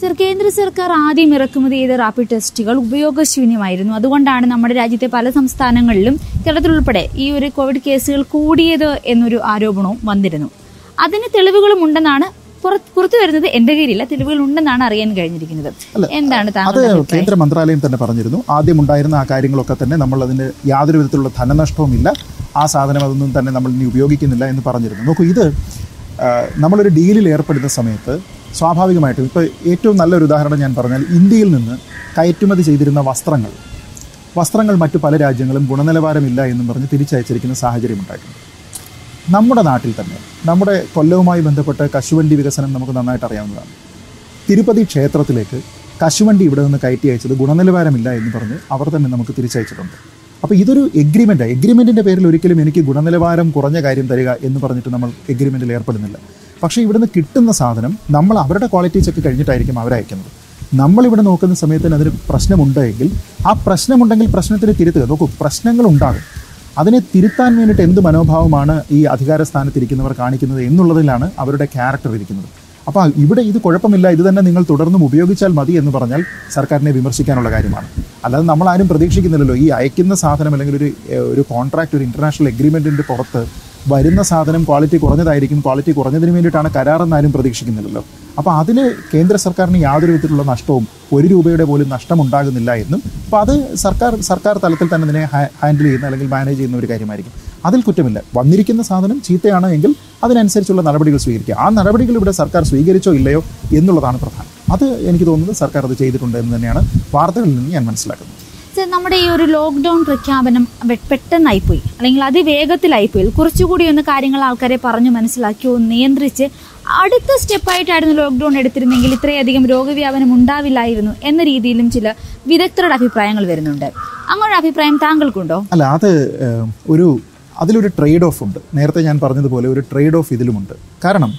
Sir കേന്ദ്ര സർക്കാർ ആദ്യം ഇറക്കുമതി ചെയ്ത റാപ്പിഡ് ടെസ്റ്റുകൾ ഉപയോഗശൂന്യമായിരുന്നു അതുകൊണ്ടാണ് നമ്മുടെ രാജ്യത്തെ പല സംസ്ഥാനങ്ങളിലും കേരളത്തിലുൾപ്പെടെ ഈ ഒരു കോവിഡ് കേസുകൾ കൂടിയത് എന്നൊരു ആരോപണവും വന്നിരുന്നു അതിന് തെളിവുകളും ഉണ്ടെന്നാണ് പുറ- പുറത്തു വരുന്നത് എന്റെ കയ്യിലില്ല തെളിവുകൾ ഉണ്ടെന്നാണ് അറിയാൻ കഴിഞ്ഞിരിക്കുന്നത് എന്താണ് അത് താങ്കളുടെ അഭിപ്രായം കേന്ദ്ര മന്ത്രാലയം തന്നെ പറഞ്ഞിരുന്നു ആദ്യം ഉണ്ടായിരുന്ന ആ കാര്യങ്ങളൊക്കെ തന്നെ നമ്മൾ അതിന് യാതൊരു വിധത്തിലുള്ള ധനനഷ്ടവും ഇല്ല ആ സാധനം അതൊന്നും തന്നെ നമ്മൾ ഇനി ഉപയോഗിക്കുന്നില്ല എന്ന് പറഞ്ഞിരുന്നു നോക്കൂ ഇത് ആ, നമ്മളൊരു ഡീലിൽ ഏർപ്പെടുന്ന സമയത്ത് സ്വാഭാവികമായിട്ടും ഇപ്പോൾ ഏറ്റവും നല്ലൊരു ഉദാഹരണം ഞാൻ പറഞ്ഞാൽ ഇന്ത്യയിൽ നിന്ന് കയറ്റുമതി ചെയ്തിരുന്ന വസ്ത്രങ്ങൾ വസ്ത്രങ്ങൾ മറ്റു പല രാജ്യങ്ങളും ഗുണനിലവാരമില്ല എന്നും പറഞ്ഞ് തിരിച്ചയച്ചിരിക്കുന്ന സാഹചര്യം ഉണ്ടായിട്ടുണ്ട് നമ്മുടെ നാട്ടിൽ തന്നെ നമ്മുടെ കൊല്ലവുമായി ബന്ധപ്പെട്ട കശുവണ്ടി വികസനം നമുക്ക് നന്നായിട്ട് അറിയാവുന്നതാണ് തിരുപ്പതി ക്ഷേത്രത്തിലേക്ക് കശുവണ്ടി ഇവിടെ നിന്ന് കയറ്റി അയച്ചത് ഗുണനിലവാരമില്ല എന്ന് പറഞ്ഞ് അവർ തന്നെ നമുക്ക് തിരിച്ചയച്ചിട്ടുണ്ട് അപ്പോൾ ഇതൊരു എഗ്രിമെൻ്റ് എഗ്രിമെൻറ്റിൻ്റെ പേരിൽ ഒരിക്കലും എനിക്ക് ഗുണനിലവാരം കുറഞ്ഞ കാര്യം തരിക എന്ന് പറഞ്ഞിട്ട് നമ്മൾ എഗ്രിമെൻറ്റിൽ ഏർപ്പെടുന്നില്ല പക്ഷേ ഇവിടുന്ന് കിട്ടുന്ന സാധനം നമ്മൾ അവരുടെ ക്വാളിറ്റി ചെക്ക് കഴിഞ്ഞിട്ടായിരിക്കും അവരയക്കുന്നത് നമ്മളിവിടെ നോക്കുന്ന സമയത്തിന് അതിന് പ്രശ്നമുണ്ട് എങ്കിൽ ആ പ്രശ്നമുണ്ടെങ്കിൽ പ്രശ്നത്തിന് തിരുത്തുക നോക്കൂ പ്രശ്നങ്ങൾ ഉണ്ടാകും അതിനെ തിരുത്താൻ വേണ്ടിയിട്ട് എന്ത് മനോഭാവമാണ് ഈ അധികാര സ്ഥാനത്തിരിക്കുന്നവർ കാണിക്കുന്നത് എന്നുള്ളതിലാണ് അവരുടെ ക്യാരക്ടർ ഇരിക്കുന്നത് അപ്പോൾ ഇവിടെ ഇത് കുഴപ്പമില്ല ഇത് തന്നെ നിങ്ങൾ തുടർന്നും ഉപയോഗിച്ചാൽ മതി എന്ന് പറഞ്ഞാൽ സർക്കാരിനെ വിമർശിക്കാനുള്ള കാര്യമാണ് അല്ലാതെ നമ്മൾ ആരും പ്രതീക്ഷിക്കുന്നില്ലല്ലോ ഈ അയക്കുന്ന സാധനം അല്ലെങ്കിൽ ഒരു ഏഹ്, ഒരു കോൺട്രാക്ട് ഒരു ഇന്റർനാഷണൽ എഗ്രിമെന്റിന്റെ പുറത്ത് വരുന്ന സാധനം ക്വാളിറ്റി കുറഞ്ഞതായിരിക്കും ക്വാളിറ്റി കുറഞ്ഞതിന് വേണ്ടിയിട്ടാണ് കരാറെന്ന് ആരും പ്രതീക്ഷിക്കുന്നില്ലല്ലോ അപ്പോൾ അതിൽ കേന്ദ്ര സർക്കാരിന് യാതൊരു വിധത്തിലുള്ള നഷ്ടവും ഒരു രൂപയുടെ പോലും നഷ്ടമുണ്ടാകുന്നില്ല എന്നും അപ്പോൾ അത് സർക്കാർ സർക്കാർ തലത്തിൽ തന്നെ ഇതിനെ ഹാൻഡിൽ ചെയ്യുന്ന അല്ലെങ്കിൽ മാനേജ് ചെയ്യുന്ന ഒരു കാര്യമായിരിക്കും അതിൽ കുറ്റമില്ല വന്നിരിക്കുന്ന സാധനം ചീത്തയാണ് എങ്കിൽ അതിനനുസരിച്ചുള്ള നടപടികൾ സ്വീകരിക്കുക ആ നടപടികൾ ഇവിടെ സർക്കാർ സ്വീകരിച്ചോ ഇല്ലയോ എന്നുള്ളതാണ് പ്രധാനം അത് എനിക്ക് തോന്നുന്നത് സർക്കാർ അത് ചെയ്തിട്ടുണ്ട് എന്ന് തന്നെയാണ് വാർത്തകളിൽ നിന്ന് ഞാൻ മനസ്സിലാക്കുന്നത് സർ നമ്മുടെ ഈ ഒരു ലോക്ക്ഡൌൺ പ്രഖ്യാപനം വെ- പെട്ടെന്നായിപ്പോയി അല്ലെങ്കിൽ അതിവേഗത്തിലായിപ്പോയി കുറച്ചുകൂടി ഒന്ന് കാര്യങ്ങൾ ആൾക്കാരെ പറഞ്ഞു മനസ്സിലാക്കിയോ നിയന്ത്രിച്ച് അടുത്ത സ്റ്റെപ്പായിട്ടായിരുന്നു ലോക്ക്ഡൌൺ എടുത്തിരുന്നെങ്കിൽ ഇത്രയധികം രോഗവ്യാപനം ഉണ്ടാവില്ലായിരുന്നു എന്ന രീതിയിലും ചില വിദഗ്ധരുടെ അഭിപ്രായങ്ങൾ വരുന്നുണ്ട് അങ്ങനെ അഭിപ്രായം താങ്കൾക്കുണ്ടോ അല്ല അത് ഏഹ്, ഒരു അതിലൊരു ട്രേഡ് ഓഫ് ഉണ്ട് നേരത്തെ ഞാൻ പറഞ്ഞതുപോലെ ഒരു ട്രേഡ് ഓഫ് ഇതിലുമുണ്ട് കാരണം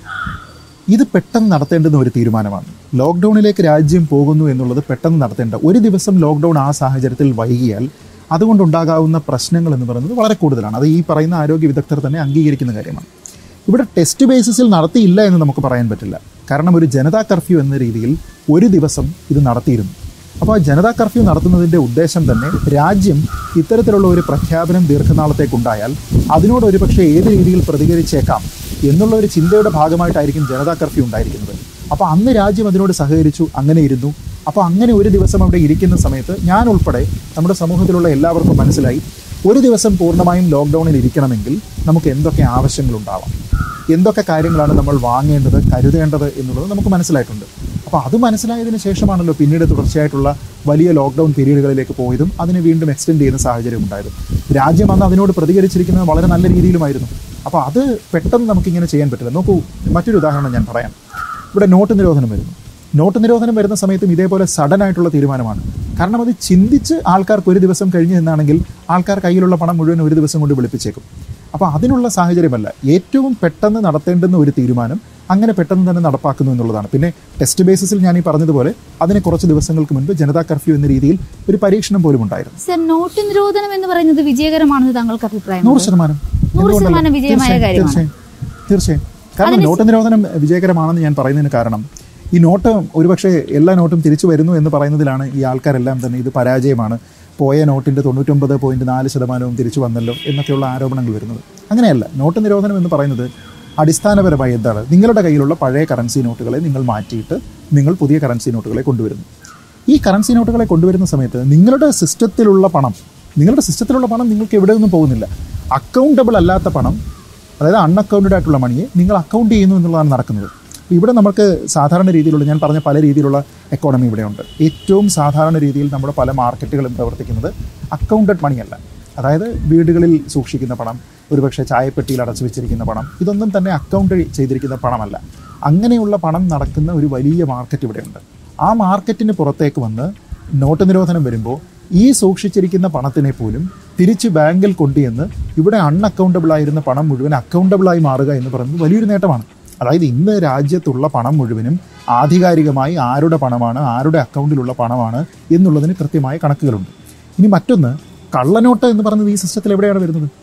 ഇത് പെട്ടെന്ന് നടത്തേണ്ടുന്ന ഒരു തീരുമാനമാണ് ലോക്ക്ഡൗണിലേക്ക് രാജ്യം പോകുന്നു എന്നുള്ളത് പെട്ടെന്ന് നടത്തേണ്ട ഒരു ദിവസം ലോക്ക്ഡൗൺ ആ സാഹചര്യത്തിൽ വൈകിയാൽ അതുകൊണ്ടുണ്ടാകാവുന്ന പ്രശ്നങ്ങൾ എന്ന് പറയുന്നത് വളരെ കൂടുതലാണ് അത് ഈ പറയുന്ന ആരോഗ്യ വിദഗ്ധർ തന്നെ അംഗീകരിക്കുന്ന കാര്യമാണ് ഇവിടെ ടെസ്റ്റ് ബേസിസിൽ നടത്തിയില്ല എന്ന് നമുക്ക് പറയാൻ പറ്റില്ല കാരണം ഒരു ജനതാ കർഫ്യൂ എന്ന രീതിയിൽ ഒരു ദിവസം ഇത് നടത്തിയിരുന്നു അപ്പോൾ ആ ജനതാ കർഫ്യൂ നടത്തുന്നതിൻ്റെ ഉദ്ദേശം തന്നെ രാജ്യം ഇത്തരത്തിലുള്ള ഒരു പ്രഖ്യാപനം ദീർഘനാളത്തേക്കുണ്ടായാൽ അതിനോട് ഒരുപക്ഷെ ഏത് രീതിയിൽ പ്രതികരിച്ചേക്കാം എന്നുള്ള ഒരു ചിന്തയുടെ ഭാഗമായിട്ടായിരിക്കും ജനതാ കർഫ്യൂ ഉണ്ടായിരിക്കുന്നത് അപ്പോൾ അന്ന് രാജ്യം അതിനോട് സഹകരിച്ചു അങ്ങനെ ഇരുന്നു അപ്പോൾ അങ്ങനെ ഒരു ദിവസം അവിടെ ഇരിക്കുന്ന സമയത്ത് ഞാൻ ഉൾപ്പെടെ നമ്മുടെ സമൂഹത്തിലുള്ള എല്ലാവർക്കും മനസ്സിലായി ഒരു ദിവസം പൂർണ്ണമായും ലോക്ക്ഡൗണിൽ ഇരിക്കണമെങ്കിൽ നമുക്ക് എന്തൊക്കെ ആവശ്യങ്ങളുണ്ടാവാം എന്തൊക്കെ കാര്യങ്ങളാണ് നമ്മൾ വാങ്ങേണ്ടത് കരുതേണ്ടത് എന്നുള്ളത് നമുക്ക് മനസ്സിലായിട്ടുണ്ട് അപ്പോൾ അത് മനസ്സിലായതിന് ശേഷമാണല്ലോ പിന്നീട് തുടർച്ചയായിട്ടുള്ള വലിയ ലോക്ക്ഡൗൺ പീരീഡുകളിലേക്ക് പോയതും അതിനെ വീണ്ടും എക്സ്റ്റെൻഡ് ചെയ്യുന്ന സാഹചര്യം ഉണ്ടായതും രാജ്യം അന്ന് അതിനോട് പ്രതികരിച്ചിരിക്കുന്നത് വളരെ നല്ല രീതിയിലുമായിരുന്നു അപ്പോൾ അത് പെട്ടെന്ന് നമുക്കിങ്ങനെ ചെയ്യാൻ പറ്റില്ല നോക്കൂ മറ്റൊരു ഉദാഹരണം ഞാൻ പറയാം ഇവിടെ നോട്ട് നിരോധനം വരുന്നു നോട്ട് നിരോധനം വരുന്ന സമയത്തും ഇതേപോലെ സഡൻ ആയിട്ടുള്ള തീരുമാനമാണ് കാരണം അത് ചിന്തിച്ച് ആൾക്കാർക്ക് ഒരു ദിവസം കഴിഞ്ഞ് എന്നാണെങ്കിൽ ആൾക്കാർ കയ്യിലുള്ള പണം മുഴുവൻ ഒരു ദിവസം കൊണ്ട് വെളുപ്പിച്ചേക്കും അപ്പോൾ അതിനുള്ള സാഹചര്യമല്ല ഏറ്റവും പെട്ടെന്ന് നടത്തേണ്ടുന്ന ഒരു തീരുമാനം അങ്ങനെ പെട്ടെന്ന് തന്നെ നടപ്പാക്കുന്നു എന്നുള്ളതാണ് പിന്നെ ടെസ്റ്റ് ബേസിസിൽ ഞാൻ ഈ പറഞ്ഞതുപോലെ അതിന് കുറച്ച് ദിവസങ്ങൾക്ക് മുൻപ് ജനതാ കർഫ്യൂ എന്ന രീതിയിൽ ഒരു പരീക്ഷണം പോലും ഉണ്ടായിരുന്നു സർ നോട്ട് നിരോധനം എന്ന് പറയുന്നത് വിജയകരമാണെന്ന് താങ്കൾക്ക് അഭിപ്രായം നൂറ് ശതമാനം നൂറ് എന്തുകൊണ്ടല്ല? ശതമാനം വിജയമായ തീർച്ചയായും, കാര്യമാണ്. തീർച്ചയായും തീർച്ചയായും കാരണം നോട്ട് നിരോധനം വിജയകരമാണെന്ന് ഞാൻ പറയുന്നതിന് കാരണം ഈ നോട്ട് ഒരുപക്ഷെ എല്ലാ നോട്ടും തിരിച്ചു വരുന്നു എന്ന് പറയുന്നതിലാണ് ഈ ആൾക്കാരെല്ലാം തന്നെ ഇത് പരാജയമാണ് പോയ നോട്ടിന്റെ തൊണ്ണൂറ്റൊമ്പത് പോയിന്റ് നാല് ശതമാനവും തിരിച്ചു വന്നല്ലോ എന്നൊക്കെയുള്ള ആരോപണങ്ങൾ വരുന്നത് അങ്ങനെയല്ല നോട്ട് നിരോധനം എന്ന് പറയുന്നത് അടിസ്ഥാനപരമായി എന്താണ് നിങ്ങളുടെ കയ്യിലുള്ള പഴയ കറൻസി നോട്ടുകളെ നിങ്ങൾ മാറ്റിയിട്ട് നിങ്ങൾ പുതിയ കറൻസി നോട്ടുകളെ കൊണ്ടുവരുന്നു ഈ കറൻസി നോട്ടുകളെ കൊണ്ടുവരുന്ന സമയത്ത് നിങ്ങളുടെ സിസ്റ്റത്തിലുള്ള പണം നിങ്ങളുടെ സിസ്റ്റത്തിലുള്ള പണം നിങ്ങൾക്ക് എവിടെയൊന്നും പോകുന്നില്ല അക്കൗണ്ടബിൾ അല്ലാത്ത പണം അതായത് അൺഅക്കൗണ്ടഡ് ആയിട്ടുള്ള മണിയെ നിങ്ങൾ അക്കൗണ്ട് ചെയ്യുന്നു എന്നുള്ളതാണ് നടക്കുന്നത് ഇവിടെ നമുക്ക് സാധാരണ രീതിയിലുള്ള ഞാൻ പറഞ്ഞ പല രീതിയിലുള്ള എക്കോണമി ഇവിടെയുണ്ട് ഏറ്റവും സാധാരണ രീതിയിൽ നമ്മുടെ പല മാർക്കറ്റുകളും പ്രവർത്തിക്കുന്നത് അക്കൗണ്ടഡ് മണിയല്ല അതായത് വീടുകളിൽ സൂക്ഷിക്കുന്ന പണം ഒരുപക്ഷെ ചായപ്പെട്ടിയിൽ അടച്ചു വെച്ചിരിക്കുന്ന പണം ഇതൊന്നും തന്നെ അക്കൗണ്ട് ചെയ്തിരിക്കുന്ന പണമല്ല അങ്ങനെയുള്ള പണം നടക്കുന്ന ഒരു വലിയ മാർക്കറ്റ് ഇവിടെയുണ്ട് ആ മാർക്കറ്റിന് പുറത്തേക്ക് വന്ന് നോട്ട് നിരോധനം വരുമ്പോൾ ഈ സൂക്ഷിച്ചിരിക്കുന്ന പണത്തിനെ പോലും തിരിച്ച് ബാങ്കിൽ കൊണ്ടുചെന്ന് ഇവിടെ അൺഅക്കൗണ്ടബിൾ ആയിരുന്ന പണം മുഴുവൻ അക്കൗണ്ടബിൾ ആയി മാറുക എന്ന് പറയുന്നത് വലിയൊരു നേട്ടമാണ് അതായത് ഇന്ന് രാജ്യത്തുള്ള പണം മുഴുവനും ആധികാരികമായി ആരുടെ പണമാണ് ആരുടെ അക്കൗണ്ടിലുള്ള പണമാണ് എന്നുള്ളതിന് കൃത്യമായ കണക്കുകളുണ്ട് ഇനി മറ്റൊന്ന് കള്ളനോട്ട് എന്ന് പറയുന്നത് ഈ സിസ്റ്റത്തിൽ എവിടെയാണ് വരുന്നത്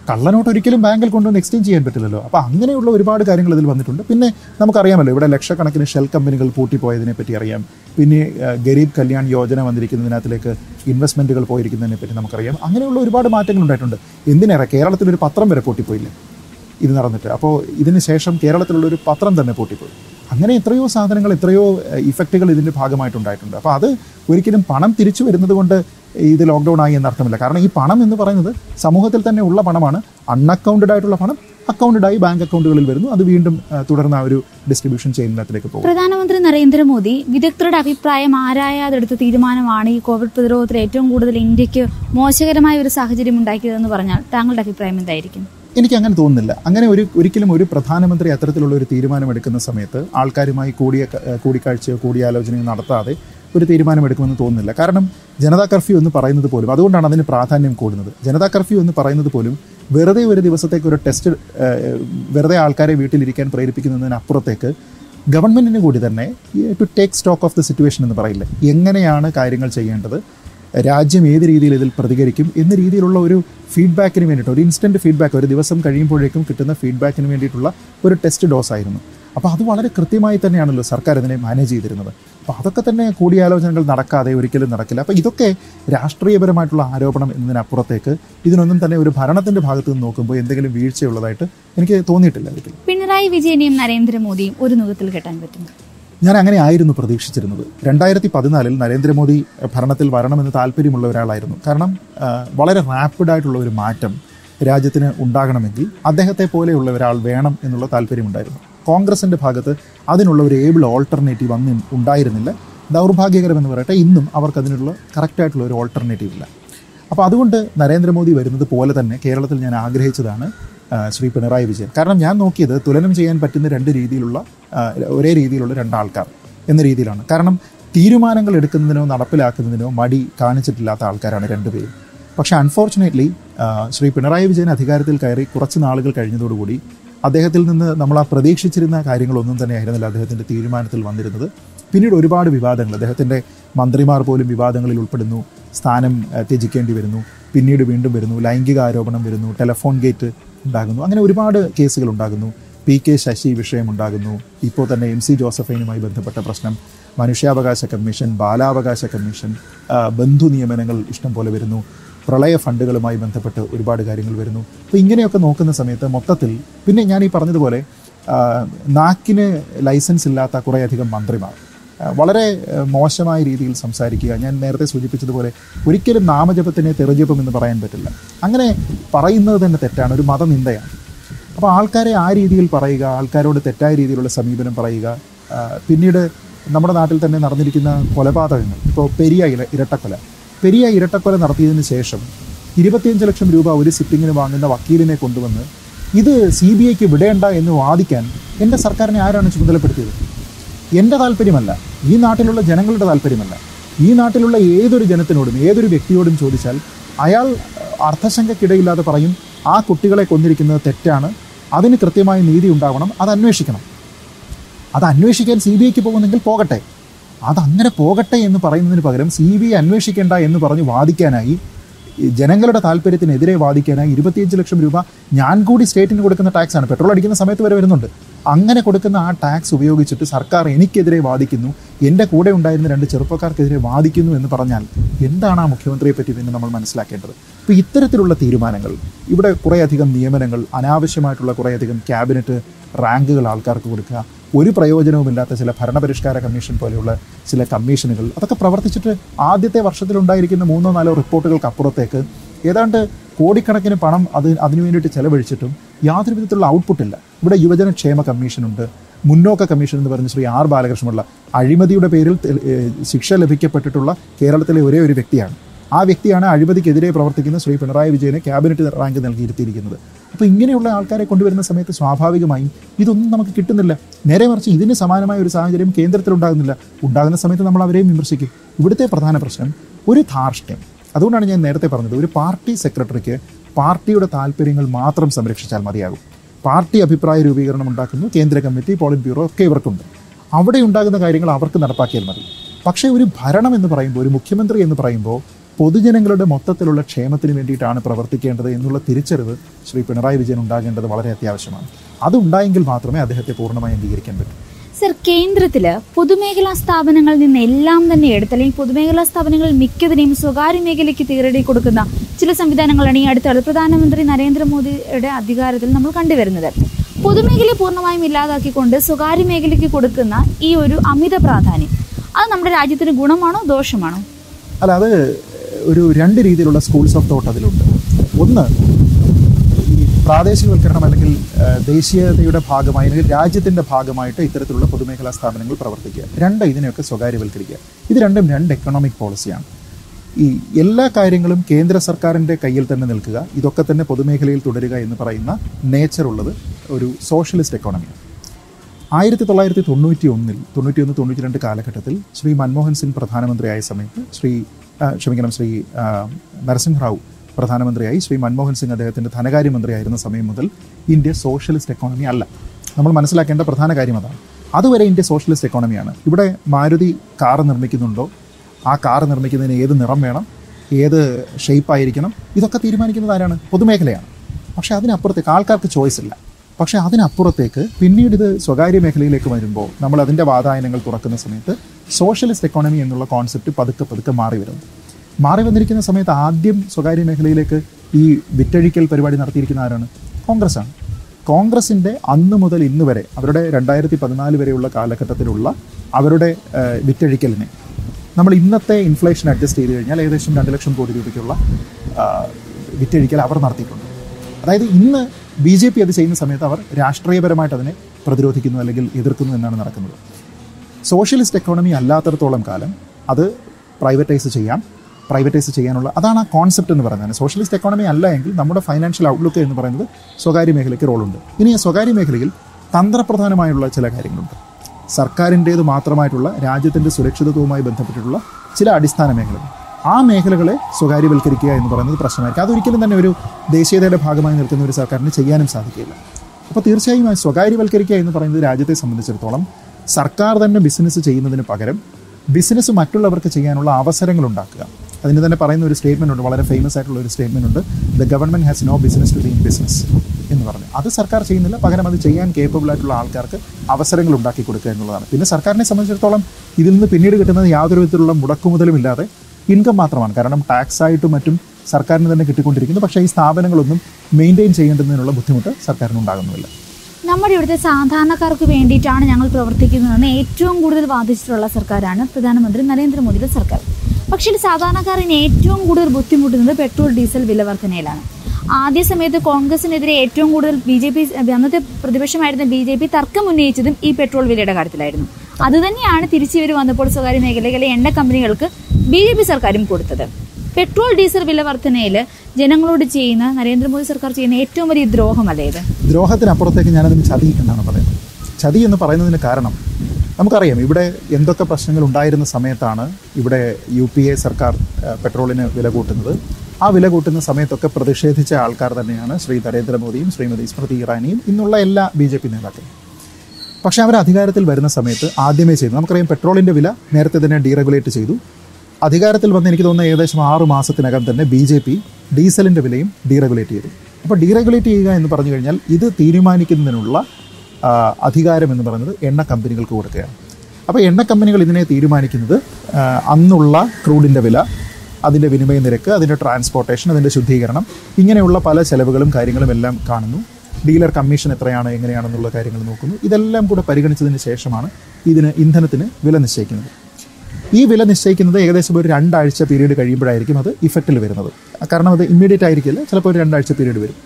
കള്ളനോട്ട് ഒരിക്കലും ബാങ്കിൽ കൊണ്ടുവന്ന് എക്സ്ചേഞ്ച് ചെയ്യാൻ പറ്റില്ലല്ലോ അപ്പോൾ അങ്ങനെയുള്ള ഒരുപാട് കാര്യങ്ങൾ ഇതിൽ വന്നിട്ടുണ്ട് പിന്നെ നമുക്കറിയാമല്ലോ ഇവിടെ ലക്ഷക്കണക്കിന് ഷെൽ കമ്പനികൾ പൂട്ടിപ്പോയതിനെ പറ്റി അറിയാം പിന്നെ ആ, ഗരീബ് കല്യാൺ യോജന വന്നിരിക്കുന്നതിനകത്തിലേക്ക് ഇൻവെസ്റ്റ്മെൻറ്റുകൾ പോയിരിക്കുന്നതിനെ പറ്റി നമുക്കറിയാം അങ്ങനെയുള്ള ഒരുപാട് മാറ്റങ്ങൾ ഉണ്ടായിട്ടുണ്ട് എന്തിനേറെ കേരളത്തിലൊരു പത്രം വരെ പൂട്ടിപ്പോയില്ലേ ഇത് നടന്നിട്ട് അപ്പോൾ ഇതിന് ശേഷം കേരളത്തിലുള്ള ഒരു പത്രം തന്നെ പൂട്ടിപ്പോയി അങ്ങനെ എത്രയോ സാധനങ്ങൾ എത്രയോ ഇഫക്റ്റുകൾ ഇതിൻ്റെ ഭാഗമായിട്ടുണ്ടായിട്ടുണ്ട് അപ്പോൾ അത് ഒരിക്കലും പണം തിരിച്ചു വരുന്നത് കൊണ്ട് ഇത് ലോക്ക്ഡൗൺ ആയി എന്നർത്ഥമില്ല കാരണം ഈ പണം എന്ന് പറയുന്നത് സമൂഹത്തിൽ തന്നെ ഉള്ള പണമാണ് അൺഅക്കൗണ്ടഡ് ആയിട്ടുള്ള പണം അക്കൗണ്ടഡ് ആയി ബാങ്ക് അക്കൗണ്ടുകളിൽ വരുന്നു അത് വീണ്ടും ആ, തുടർന്ന് ആ ഒരു ഡിസ്ട്രിബ്യൂഷൻ ചെയ്യുന്നതിലേക്ക് പോകും പ്രധാനമന്ത്രി നരേന്ദ്രമോദി വിദഗ്ധരുടെ അഭിപ്രായം ആരായാതെടുത്ത തീരുമാനമാണ് ഈ കോവിഡ് പ്രതിരോധത്തിൽ ഏറ്റവും കൂടുതൽ ഇന്ത്യക്ക് മോശകരമായ ഒരു സാഹചര്യം ഉണ്ടാക്കിയതെന്ന് പറഞ്ഞാൽ താങ്കളുടെ അഭിപ്രായം എന്തായിരിക്കും എനിക്ക് അങ്ങനെ തോന്നുന്നില്ല അങ്ങനെ ഒരു ഒരിക്കലും ഒരു പ്രധാനമന്ത്രി അത്തരത്തിലുള്ള ഒരു തീരുമാനമെടുക്കുന്ന സമയത്ത് ആൾക്കാരുമായി കൂടിയ കൂടിക്കാഴ്ചയോ കൂടിയാലോചനയോ നടത്താതെ ഒരു തീരുമാനമെടുക്കുമെന്ന് തോന്നുന്നില്ല കാരണം ജനതാ കർഫ്യൂ എന്ന് പറയുന്നത് പോലും അതുകൊണ്ടാണ് അതിന് പ്രാധാന്യം കൂടുന്നത് ജനതാ കർഫ്യൂ എന്ന് പറയുന്നത് പോലും വെറുതെ ഒരു ദിവസത്തേക്ക് ഒരു ടെസ്റ്റ് ഏഹ്, വെറുതെ ആൾക്കാരെ വീട്ടിലിരിക്കാൻ പ്രേരിപ്പിക്കുന്നതിനപ്പുറത്തേക്ക് ഗവൺമെന്റിന് കൂടി തന്നെ to take stock of the situation എന്ന് പറയില്ലേ എങ്ങനെയാണ് കാര്യങ്ങൾ ചെയ്യേണ്ടത് രാജ്യം ഏത് രീതിയിൽ ഇതിൽ പ്രതികരിക്കും എന്ന രീതിയിലുള്ള ഒരു ഫീഡ്ബാക്കിന് വേണ്ടിയിട്ട് ഒരു ഇൻസ്റ്റന്റ് ഫീഡ്ബാക്ക് ഒരു ദിവസം കഴിയുമ്പോഴേക്കും കിട്ടുന്ന ഫീഡ്ബാക്കിന് വേണ്ടിയിട്ടുള്ള ഒരു ടെസ്റ്റ് ഡോസ് ആയിരുന്നു അപ്പോൾ അത് വളരെ കൃത്യമായി തന്നെയാണല്ലോ സർക്കാർ ഇതിനെ മാനേജ് ചെയ്തിരുന്നത് അപ്പോൾ അതൊക്കെ തന്നെ കൂടിയാലോചനകൾ നടക്കാതെ ഒരിക്കലും നടക്കില്ല അപ്പോൾ ഇതൊക്കെ രാഷ്ട്രീയപരമായിട്ടുള്ള ആരോപണം എന്നതിനപ്പുറത്തേക്ക് ഇതിനൊന്നും തന്നെ ഒരു ഭരണത്തിന്റെ ഭാഗത്ത് നിന്ന് നോക്കുമ്പോൾ എന്തെങ്കിലും വീഴ്ചയുള്ളതായിട്ട് എനിക്ക് തോന്നിയിട്ടില്ല ഒരിക്കലും പിണറായി വിജയനെയും നരേന്ദ്രമോദിയും ഒരു നുഖത്തിൽ കെട്ടാൻ പറ്റുന്നു ഞാൻ അങ്ങനെ ആയിരുന്നു പ്രതീക്ഷിച്ചിരുന്നത് രണ്ടായിരത്തി പതിനാലിൽ നരേന്ദ്രമോദി ഭരണത്തിൽ വരണമെന്ന് താല്പര്യമുള്ള ഒരാളായിരുന്നു കാരണം ആ, വളരെ റാപ്പിഡായിട്ടുള്ള ഒരു മാറ്റം രാജ്യത്തിന് ഉണ്ടാകണമെങ്കിൽ അദ്ദേഹത്തെ പോലെയുള്ള ഒരാൾ വേണം എന്നുള്ള താല്പര്യമുണ്ടായിരുന്നു കോൺഗ്രസിന്റെ ഭാഗത്ത് അതിനുള്ള ഒരു ഏബിൾ ഓൾട്ടർനേറ്റീവ് അന്ന് ഉണ്ടായിരുന്നില്ല ദൗർഭാഗ്യകരമെന്ന് പറയട്ടെ ഇന്നും അവർക്ക് അതിനുള്ള കറക്റ്റായിട്ടുള്ള ഒരു ഓൾട്ടർനേറ്റീവ് ഇല്ല അപ്പോൾ അതുകൊണ്ട് നരേന്ദ്രമോദി വരുന്നത് പോലെ തന്നെ കേരളത്തിൽ ഞാൻ ആഗ്രഹിച്ചതാണ് ആ, ശ്രീ പിണറായി വിജയൻ കാരണം ഞാൻ നോക്കിയത് തുലനം ചെയ്യാൻ പറ്റുന്ന രണ്ട് രീതിയിലുള്ള ആ, ഒരേ രീതിയിലുള്ള രണ്ടാൾക്കാർ എന്ന രീതിയിലാണ് കാരണം തീരുമാനങ്ങൾ എടുക്കുന്നതിനോ നടപ്പിലാക്കുന്നതിനോ മടി കാണിച്ചിട്ടില്ലാത്ത ആൾക്കാരാണ് രണ്ടുപേരും പക്ഷേ അൺഫോർച്ചുനേറ്റ്ലി ശ്രീ പിണറായി വിജയൻ അധികാരത്തിൽ കയറി കുറച്ച് നാളുകൾ കഴിഞ്ഞതോടുകൂടി അദ്ദേഹത്തിൽ നിന്ന് നമ്മൾ ആ പ്രതീക്ഷിച്ചിരുന്ന കാര്യങ്ങളൊന്നും തന്നെ ആയിരുന്നില്ല അദ്ദേഹത്തിൻ്റെ തീരുമാനത്തിൽ വന്നിരുന്നത് പിന്നീട് ഒരുപാട് വിവാദങ്ങൾ അദ്ദേഹത്തിൻ്റെ മന്ത്രിമാർ പോലും വിവാദങ്ങളിൽ ഉൾപ്പെടുന്നു സ്ഥാനം ആ, ത്യജിക്കേണ്ടി വരുന്നു പിന്നീട് വീണ്ടും വരുന്നു ലൈംഗിക ആരോപണം വരുന്നു ടെലഫോൺ ഗേറ്റ് ഉണ്ടാകുന്നു അങ്ങനെ ഒരുപാട് കേസുകൾ ഉണ്ടാകുന്നു പി കെ ശശി വിഷയം ഉണ്ടാകുന്നു ഇപ്പോൾ തന്നെ എം സി ജോസഫൈനുമായി ബന്ധപ്പെട്ട പ്രശ്നം മനുഷ്യാവകാശ കമ്മീഷൻ ബാലാവകാശ കമ്മീഷൻ ആ, ബന്ധു നിയമനങ്ങൾ ഇഷ്ടം പോലെ വരുന്നു പ്രളയ ഫണ്ടുകളുമായി ബന്ധപ്പെട്ട് ഒരുപാട് കാര്യങ്ങൾ വരുന്നു അപ്പോൾ ഇങ്ങനെയൊക്കെ നോക്കുന്ന സമയത്ത് മൊത്തത്തിൽ പിന്നെ ഞാൻ ഈ പറഞ്ഞതുപോലെ ആ, നാക്കിന് ലൈസൻസ് ഇല്ലാത്ത കുറേയധികം മന്ത്രിമാർ ആ, വളരെ ആ, മോശമായ രീതിയിൽ സംസാരിക്കുക ഞാൻ നേരത്തെ സൂചിപ്പിച്ചതുപോലെ ഒരിക്കലും നാമജപത്തിനെ തെറുജപം എന്ന് പറയാൻ പറ്റില്ല അങ്ങനെ പറയുന്നത് തന്നെ തെറ്റാണ് ഒരു മതനിന്ദയാണ് അപ്പോൾ ആൾക്കാരെ ആ രീതിയിൽ പറയുക ആൾക്കാരോട് തെറ്റായ രീതിയിലുള്ള സമീപനം പറയുക ആ, പിന്നീട് നമ്മുടെ നാട്ടിൽ തന്നെ നടന്നിരിക്കുന്ന കൊലപാതകങ്ങൾ ഇപ്പോൾ പെരിയ ഇര ഇരട്ടക്കൊല പെരിയ ഇരട്ടക്കൊല നടത്തിയതിന് ശേഷം ഇരുപത്തിയഞ്ച് ലക്ഷം രൂപ ഒരു സിറ്റിങ്ങിന് വാങ്ങുന്ന വക്കീലിനെ കൊണ്ടുവന്ന് ഇത് സി ബി ഐക്ക് വിടേണ്ട എന്ന് വാദിക്കാൻ എൻ്റെ സർക്കാരിനെ ആരാണ് ചുമതലപ്പെടുത്തിയത് എൻ്റെ താല്പര്യമല്ല ഈ നാട്ടിലുള്ള ജനങ്ങളുടെ താല്പര്യമല്ല ഈ നാട്ടിലുള്ള ഏതൊരു ജനത്തിനോടും ഏതൊരു വ്യക്തിയോടും ചോദിച്ചാൽ അയാൾ അഹ്, അർത്ഥശങ്കയ്ക്കിടയില്ലാതെ പറയും ആ കുട്ടികളെ കൊന്നിരിക്കുന്നത് തെറ്റാണ് അതിന് കൃത്യമായ നീതി ഉണ്ടാവണം അത് അന്വേഷിക്കണം അത് അന്വേഷിക്കാൻ സി ബി ഐക്ക് പോകുന്നെങ്കിൽ പോകട്ടെ അത് അങ്ങനെ പോകട്ടെ എന്ന് പറയുന്നതിന് പകരം സി ബി ഐ അന്വേഷിക്കേണ്ട എന്ന് പറഞ്ഞ് വാദിക്കാനായി ഈ ജനങ്ങളുടെ താല്പര്യത്തിനെതിരെ വാദിക്കാനായി ഇരുപത്തിയഞ്ച് ലക്ഷം രൂപ ഞാൻ കൂടി സ്റ്റേറ്റിന് കൊടുക്കുന്ന ടാക്സ് ആണ് പെട്രോൾ അടിക്കുന്ന സമയത്ത് വരെ വരുന്നുണ്ട് അങ്ങനെ കൊടുക്കുന്ന ആ ടാക്സ് ഉപയോഗിച്ചിട്ട് സർക്കാർ എനിക്കെതിരെ വാദിക്കുന്നു എൻ്റെ കൂടെ ഉണ്ടായിരുന്ന രണ്ട് ചെറുപ്പക്കാർക്കെതിരെ വാദിക്കുന്നു എന്ന് പറഞ്ഞാൽ എന്താണ് ആ മുഖ്യമന്ത്രിയെ പറ്റി പിന്നെ നമ്മൾ മനസ്സിലാക്കേണ്ടത് അപ്പോൾ ഇത്തരത്തിലുള്ള തീരുമാനങ്ങൾ ഇവിടെ കുറേയധികം നിയമനങ്ങൾ അനാവശ്യമായിട്ടുള്ള കുറേയധികം ക്യാബിനറ്റ് റാങ്കുകൾ ആൾക്കാർക്ക് കൊടുക്കുക ഒരു പ്രയോജനവുമില്ലാത്ത ചില ഭരണപരിഷ്കാര കമ്മീഷൻ പോലെയുള്ള ചില കമ്മീഷനുകൾ അതൊക്കെ പ്രവർത്തിച്ചിട്ട് ആദ്യത്തെ വർഷത്തിലുണ്ടായിരിക്കുന്ന മൂന്നോ നാലോ റിപ്പോർട്ടുകൾക്ക് അപ്പുറത്തേക്ക് ഏതാണ്ട് കോടിക്കണക്കിന് പണം അത് അതിനു വേണ്ടിയിട്ട് ചെലവഴിച്ചിട്ടും യാതൊരു വിധത്തിലുള്ള ഔട്ട്പുട്ട് ഇല്ല ഇവിടെ യുവജനക്ഷേമ കമ്മീഷനുണ്ട് മുന്നോക്ക കമ്മീഷൻ എന്ന് പറഞ്ഞ ശ്രീ ആർ ബാലകൃഷ്ണപിള്ള അഴിമതിയുടെ പേരിൽ തെ- ഏഹ് ശിക്ഷ ലഭിക്കപ്പെട്ടിട്ടുള്ള കേരളത്തിലെ ഒരേ ഒരു വ്യക്തിയാണ് ആ വ്യക്തിയാണ് അഴിമതിക്കെതിരെ പ്രവർത്തിക്കുന്ന ശ്രീ പിണറായി വിജയന് ക്യാബിനറ്റ് റാങ്ക് നൽകിയിരുത്തിയിരിക്കുന്നത് അപ്പോൾ ഇങ്ങനെയുള്ള ആൾക്കാരെ കൊണ്ടുവരുന്ന സമയത്ത് സ്വാഭാവികമായും ഇതൊന്നും നമുക്ക് കിട്ടുന്നില്ല നേരെ മറിച്ച് ഇതിന് സമാനമായ ഒരു സാഹചര്യം കേന്ദ്രത്തിൽ ഉണ്ടാകുന്നില്ല ഉണ്ടാകുന്ന സമയത്ത് നമ്മൾ അവരെയും വിമർശിക്കും ഇവിടുത്തെ പ്രധാന പ്രശ്നം ഒരു ധാർഷ്ട്യം അതുകൊണ്ടാണ് ഞാൻ നേരത്തെ പറഞ്ഞത് ഒരു പാർട്ടി സെക്രട്ടറിക്ക് പാർട്ടിയുടെ താല്പര്യങ്ങൾ മാത്രം സംരക്ഷിച്ചാൽ മതിയാകും പാർട്ടി അഭിപ്രായ രൂപീകരണം ഉണ്ടാക്കുന്നു കേന്ദ്ര കമ്മിറ്റി പോളിറ്റ് ബ്യൂറോ ഒക്കെ ഇവർക്കുണ്ട് അവിടെ ഉണ്ടാകുന്ന കാര്യങ്ങൾ അവർക്ക് നടപ്പാക്കിയാൽ മതി പക്ഷേ ഒരു ഭരണം എന്ന് പറയുമ്പോൾ ഒരു മുഖ്യമന്ത്രി എന്ന് പറയുമ്പോൾ പൊതുജനങ്ങളുടെ മൊത്തത്തിലുള്ള ക്ഷേമത്തിന് വേണ്ടിയിട്ടാണ് പ്രവർത്തിക്കേണ്ടത് എന്നുള്ള തിരിച്ചറിവ് ശ്രീ പിണറായി വിജയൻ ഉണ്ടാകേണ്ടത് വളരെ അത്യാവശ്യമാണ് അത് ഉണ്ടായെങ്കിൽ മാത്രമേ അദ്ദേഹത്തെ പൂർണ്ണമായി അംഗീകരിക്കാൻ പറ്റൂ സർ കേന്ദ്രത്തില് പൊതുമേഖലാ സ്ഥാപനങ്ങളിൽ നിന്ന് എല്ലാം തന്നെ എടുത്ത് അല്ലെങ്കിൽ പൊതുമേഖലാ സ്ഥാപനങ്ങളിൽ മിക്കതിനെയും സ്വകാര്യ മേഖലയ്ക്ക് തീരടി കൊടുക്കുന്ന ചില സംവിധാനങ്ങളാണ് ഈ അടുത്ത പ്രധാനമന്ത്രി നരേന്ദ്രമോദിയുടെ അധികാരത്തിൽ നമ്മൾ കണ്ടുവരുന്നത് പൊതുമേഖലയെ പൂർണ്ണമായും ഇല്ലാതാക്കിക്കൊണ്ട് സ്വകാര്യ മേഖലയ്ക്ക് കൊടുക്കുന്ന ഈ ഒരു അമിത പ്രാധാന്യം അത് നമ്മുടെ രാജ്യത്തിന് ഗുണമാണോ ദോഷമാണോ അല്ല അത് ഒരു രണ്ട് രീതിയിലുള്ള സ്കൂൾസ് ഓഫ് തോട്ട് അതിലുണ്ട് ഒന്ന് ഈ പ്രാദേശികവൽക്കരണം അല്ലെങ്കിൽ ആ, ദേശീയതയുടെ ഭാഗമായി അല്ലെങ്കിൽ രാജ്യത്തിന്റെ ഭാഗമായിട്ട് ഇത്തരത്തിലുള്ള പൊതുമേഖലാ സ്ഥാപനങ്ങൾ പ്രവർത്തിക്കുക രണ്ട് ഇതിനെയൊക്കെ സ്വകാര്യവൽക്കരിക്കുക ഇത് രണ്ടും രണ്ട് എക്കണോമിക് പോളിസിയാണ് ഈ എല്ലാ കാര്യങ്ങളും കേന്ദ്ര സർക്കാരിന്റെ കയ്യിൽ തന്നെ നിൽക്കുക ഇതൊക്കെ തന്നെ പൊതുമേഖലയിൽ തുടരുക എന്ന് പറയുന്ന നേച്ചർ ഉള്ളത് ഒരു സോഷ്യലിസ്റ്റ് എക്കോണമിയാണ് ആയിരത്തി തൊള്ളായിരത്തി തൊണ്ണൂറ്റി ഒന്നിൽ തൊണ്ണൂറ്റി ഒന്ന് തൊണ്ണൂറ്റി രണ്ട് കാലഘട്ടത്തിൽ ശ്രീ മൻമോഹൻ സിംഗ് പ്രധാനമന്ത്രിയായ സമയത്ത് ശ്രീ ആ, ക്ഷമിക്കണം ശ്രീ ആ, നരസിംഹറാവു പ്രധാനമന്ത്രിയായി ശ്രീ മൻമോഹൻ സിംഗ് അദ്ദേഹത്തിൻ്റെ ധനകാര്യമന്ത്രിയായിരുന്ന സമയം മുതൽ ഇന്ത്യ സോഷ്യലിസ്റ്റ് എക്കോണമി അല്ല നമ്മൾ മനസ്സിലാക്കേണ്ട പ്രധാന കാര്യം അതാണ് അതുവരെ ഇന്ത്യ സോഷ്യലിസ്റ്റ് എക്കോണമിയാണ് ഇവിടെ മാരുതി കാർ നിർമ്മിക്കുന്നുണ്ടോ ആ കാർ നിർമ്മിക്കുന്നതിന് ഏത് നിറം വേണം ഏത് ഷേപ്പ് ആയിരിക്കണം ഇതൊക്കെ തീരുമാനിക്കുന്നത് ആരാണ് പൊതുമേഖലയാണ് പക്ഷേ അതിനപ്പുറത്തേക്ക് ആൾക്കാർക്ക് ചോയ്സ് ഇല്ല പക്ഷേ അതിനപ്പുറത്തേക്ക് പിന്നീട് ഇത് സ്വകാര്യ മേഖലയിലേക്ക് വരുമ്പോൾ നമ്മൾ അതിൻ്റെ വാതായനങ്ങൾ തുറക്കുന്ന സമയത്ത് സോഷ്യലിസ്റ്റ് എക്കോണമി എന്നുള്ള കോൺസെപ്റ്റ് പതുക്കെ പതുക്കെ മാറി വരുന്നു മാറി വന്നിരിക്കുന്ന സമയത്ത് ആദ്യം സ്വകാര്യ മേഖലയിലേക്ക് ഈ വിറ്റഴിക്കൽ പരിപാടി നടത്തിയിരിക്കുന്ന ആരാണ് കോൺഗ്രസ്സാണ് കോൺഗ്രസിൻ്റെ അന്ന് മുതൽ ഇന്ന് വരെ അവരുടെ രണ്ടായിരത്തി പതിനാല് വരെയുള്ള കാലഘട്ടത്തിലുള്ള അവരുടെ ആ, വിറ്റഴിക്കലിനെ നമ്മൾ ഇന്നത്തെ ഇൻഫ്ലേഷൻ അഡ്ജസ്റ്റ് ചെയ്ത് കഴിഞ്ഞാൽ ഏകദേശം രണ്ട് ലക്ഷം കോടി രൂപയ്ക്കുള്ള ആ, വിറ്റഴിക്കൽ അവർ നടത്തിയിട്ടുണ്ട് അതായത് ഇന്ന് ബി ജെ പി അത് ചെയ്യുന്ന സമയത്ത് അവർ രാഷ്ട്രീയപരമായിട്ട് അതിനെ പ്രതിരോധിക്കുന്നു അല്ലെങ്കിൽ എതിർക്കുന്നു എന്നാണ് നടക്കുന്നത് സോഷ്യലിസ്റ്റ് എക്കോണമി അല്ലാത്തടത്തോളം കാലം അത് പ്രൈവറ്റൈസ് ചെയ്യാം പ്രൈവറ്റൈസ് ചെയ്യാനുള്ള അതാണ് ആ കോൺസെപ്റ്റ് എന്ന് പറയുന്നത് സോഷ്യലിസ്റ്റ് എക്കോണമി അല്ല എങ്കിൽ നമ്മുടെ ഫൈനാൻഷ്യൽ ഔട്ട്ലുക്ക് എന്ന് പറയുന്നത് സ്വകാര്യ മേഖലയ്ക്ക് റോളുണ്ട് ഇനി ആ സ്വകാര്യ മേഖലയിൽ തന്ത്രപ്രധാനമായുള്ള ചില കാര്യങ്ങളുണ്ട് സർക്കാരിൻ്റേത് മാത്രമായിട്ടുള്ള രാജ്യത്തിൻ്റെ സുരക്ഷിതത്വവുമായി ബന്ധപ്പെട്ടിട്ടുള്ള ചില അടിസ്ഥാന മേഖലകൾ ആ മേഖലകളെ സ്വകാര്യവൽക്കരിക്കുക എന്ന് പറയുന്നത് പ്രശ്നമായിരിക്കും അതൊരിക്കലും തന്നെ ഒരു ദേശീയതയുടെ ഭാഗമായി നിൽക്കുന്ന ഒരു സർക്കാരിന് ചെയ്യാനും സാധിക്കില്ല അപ്പോൾ തീർച്ചയായും ആ സ്വകാര്യവൽക്കരിക്കുക എന്ന് പറയുന്നത് രാജ്യത്തെ സംബന്ധിച്ചിടത്തോളം സർക്കാർ തന്നെ ബിസിനസ് ചെയ്യുന്നതിന് പകരം ബിസിനസ് മറ്റുള്ളവർക്ക് ചെയ്യാനുള്ള അവസരങ്ങൾ ഉണ്ടാക്കുക അതിന് തന്നെ പറയുന്ന ഒരു സ്റ്റേറ്റ്മെന്റ് ഉണ്ട് വളരെ ഫേമസ് ആയിട്ടുള്ള ഒരു സ്റ്റേറ്റ്മെന്റ് ഉണ്ട് the government has no business to be in business എന്ന് പറഞ്ഞു അത് സർക്കാർ ചെയ്യുന്നില്ല പകരം അത് ചെയ്യാൻ കേപ്പബിൾ ആയിട്ടുള്ള ആൾക്കാർക്ക് അവസരങ്ങൾ ഉണ്ടാക്കി കൊടുക്കുക എന്നുള്ളതാണ് പിന്നെ സർക്കാരിനെ സംബന്ധിച്ചിടത്തോളം ഇതിൽ നിന്ന് പിന്നീട് കിട്ടുന്നത് യാതൊരു വിധത്തിലുള്ള മുടക്കുമുതലും ഇല്ലാതെ ഇൻകം മാത്രമാണ് കാരണം ടാക്സ് ആയിട്ടും മറ്റും സർക്കാരിന് തന്നെ കിട്ടിക്കൊണ്ടിരിക്കുന്നു പക്ഷേ ഈ സ്ഥാപനങ്ങളൊന്നും മെയിൻറ്റെയിൻ ചെയ്യേണ്ടതിനുള്ള ബുദ്ധിമുട്ട് സർക്കാരിന് ഉണ്ടാകുന്നുമില്ല നമ്മുടെ ഇവിടുത്തെ സാധാരണക്കാർക്ക് വേണ്ടിയിട്ടാണ് ഞങ്ങൾ പ്രവർത്തിക്കുന്നതെന്ന് ഏറ്റവും കൂടുതൽ വാദിച്ചിട്ടുള്ള സർക്കാരാണ് പ്രധാനമന്ത്രി നരേന്ദ്രമോദിയുടെ സർക്കാർ പക്ഷേ ഈ സാധാരണക്കാരന് ഏറ്റവും കൂടുതൽ ബുദ്ധിമുട്ടുന്നത് പെട്രോൾ ഡീസൽ വില വർധനയിലാണ് ആദ്യ സമയത്ത് കോൺഗ്രസിനെതിരെ ഏറ്റവും കൂടുതൽ ബി ജെ പി അന്നത്തെ പ്രതിപക്ഷമായിരുന്ന ബി ജെ പി തർക്കം ഉന്നയിച്ചതും ഈ പെട്രോൾ വിലയുടെ കാര്യത്തിലായിരുന്നു അതുതന്നെയാണ് തിരിച്ചു ഇവർ വന്നപ്പോൾ സ്വകാര്യ മേഖലയിലെ എണ്ണ കമ്പനികൾക്ക് ബി ജെ പി സർക്കാരും കൊടുത്തത് പെട്രോൾ ഡീസൽ വില വർധനയിൽ ജനങ്ങളോട് ചെയ്യുന്ന നരേന്ദ്രമോദി സർക്കാർ ചെയ്യുന്ന ഏറ്റവും വലിയ ദ്രോഹമല്ലേ ഇത് ദ്രോഹത്തിനപ്പുറത്തേക്ക് ഞാനതിന് ചതി എന്നാണ് പറയുന്നത് ചതി എന്ന് പറയുന്നതിന് കാരണം നമുക്കറിയാം ഇവിടെ എന്തൊക്കെ പ്രശ്നങ്ങൾ ഉണ്ടായിരുന്ന സമയത്താണ് ഇവിടെ യു പി എ സർക്കാർ ആ, പെട്രോളിന് വില കൂട്ടുന്നത് ആ വില കൂട്ടുന്ന സമയത്തൊക്കെ പ്രതിഷേധിച്ച ആൾക്കാർ തന്നെയാണ് ശ്രീ നരേന്ദ്രമോദിയും ശ്രീമതി സ്മൃതി ഇറാനിയും ഇന്നുള്ള എല്ലാ ബി ജെ പി നേതാക്കളും പക്ഷേ അവർ അധികാരത്തിൽ വരുന്ന സമയത്ത് ആദ്യമേ ചെയ്തു നമുക്കറിയാം പെട്രോളിൻ്റെ വില നേരത്തെ തന്നെ ഡീറെഗുലേറ്റ് ചെയ്തു അധികാരത്തിൽ വന്ന് എനിക്ക് തോന്നുന്ന ഏകദേശം ആറ് മാസത്തിനകം തന്നെ ബി ജെ പി ഡീസലിൻ്റെ വിലയും ഡീറെഗുലേറ്റ് ചെയ്തു അപ്പോൾ ഡീറെഗുലേറ്റ് ചെയ്യുക എന്ന് പറഞ്ഞു കഴിഞ്ഞാൽ ഇത് തീരുമാനിക്കുന്നതിനുള്ള ആ, അധികാരം എന്ന് പറയുന്നത് എണ്ണ കമ്പനികൾക്ക് കൊടുക്കുകയാണ് അപ്പോൾ എണ്ണ കമ്പനികൾ ഇതിനെ തീരുമാനിക്കുന്നത് ആ, അന്നുള്ള ക്രൂഡിൻ്റെ വില അതിൻ്റെ വിനിമയ നിരക്ക് അതിൻ്റെ ട്രാൻസ്പോർട്ടേഷൻ അതിൻ്റെ ശുദ്ധീകരണം ഇങ്ങനെയുള്ള പല ചെലവുകളും കാര്യങ്ങളും എല്ലാം കാണുന്നു ഡീലർ കമ്മീഷൻ എത്രയാണ് എങ്ങനെയാണെന്നുള്ള കാര്യങ്ങൾ നോക്കുന്നു ഇതെല്ലാം കൂടെ പരിഗണിച്ചതിന് ശേഷമാണ് ഇതിന് ഇന്ധനത്തിന് വില നിശ്ചയിക്കുന്നത് ഈ വില നിശ്ചയിക്കുന്നത് ഏകദേശം ഒരു രണ്ടാഴ്ച പീരീഡ് കഴിയുമ്പോഴായിരിക്കും അത് ഇഫക്റ്റിൽ വരുന്നത് കാരണം അത് ഇമ്മീഡിയറ്റ് ആയിരിക്കില്ല ചിലപ്പോൾ ഒരു രണ്ടാഴ്ച പീരീഡ് വരും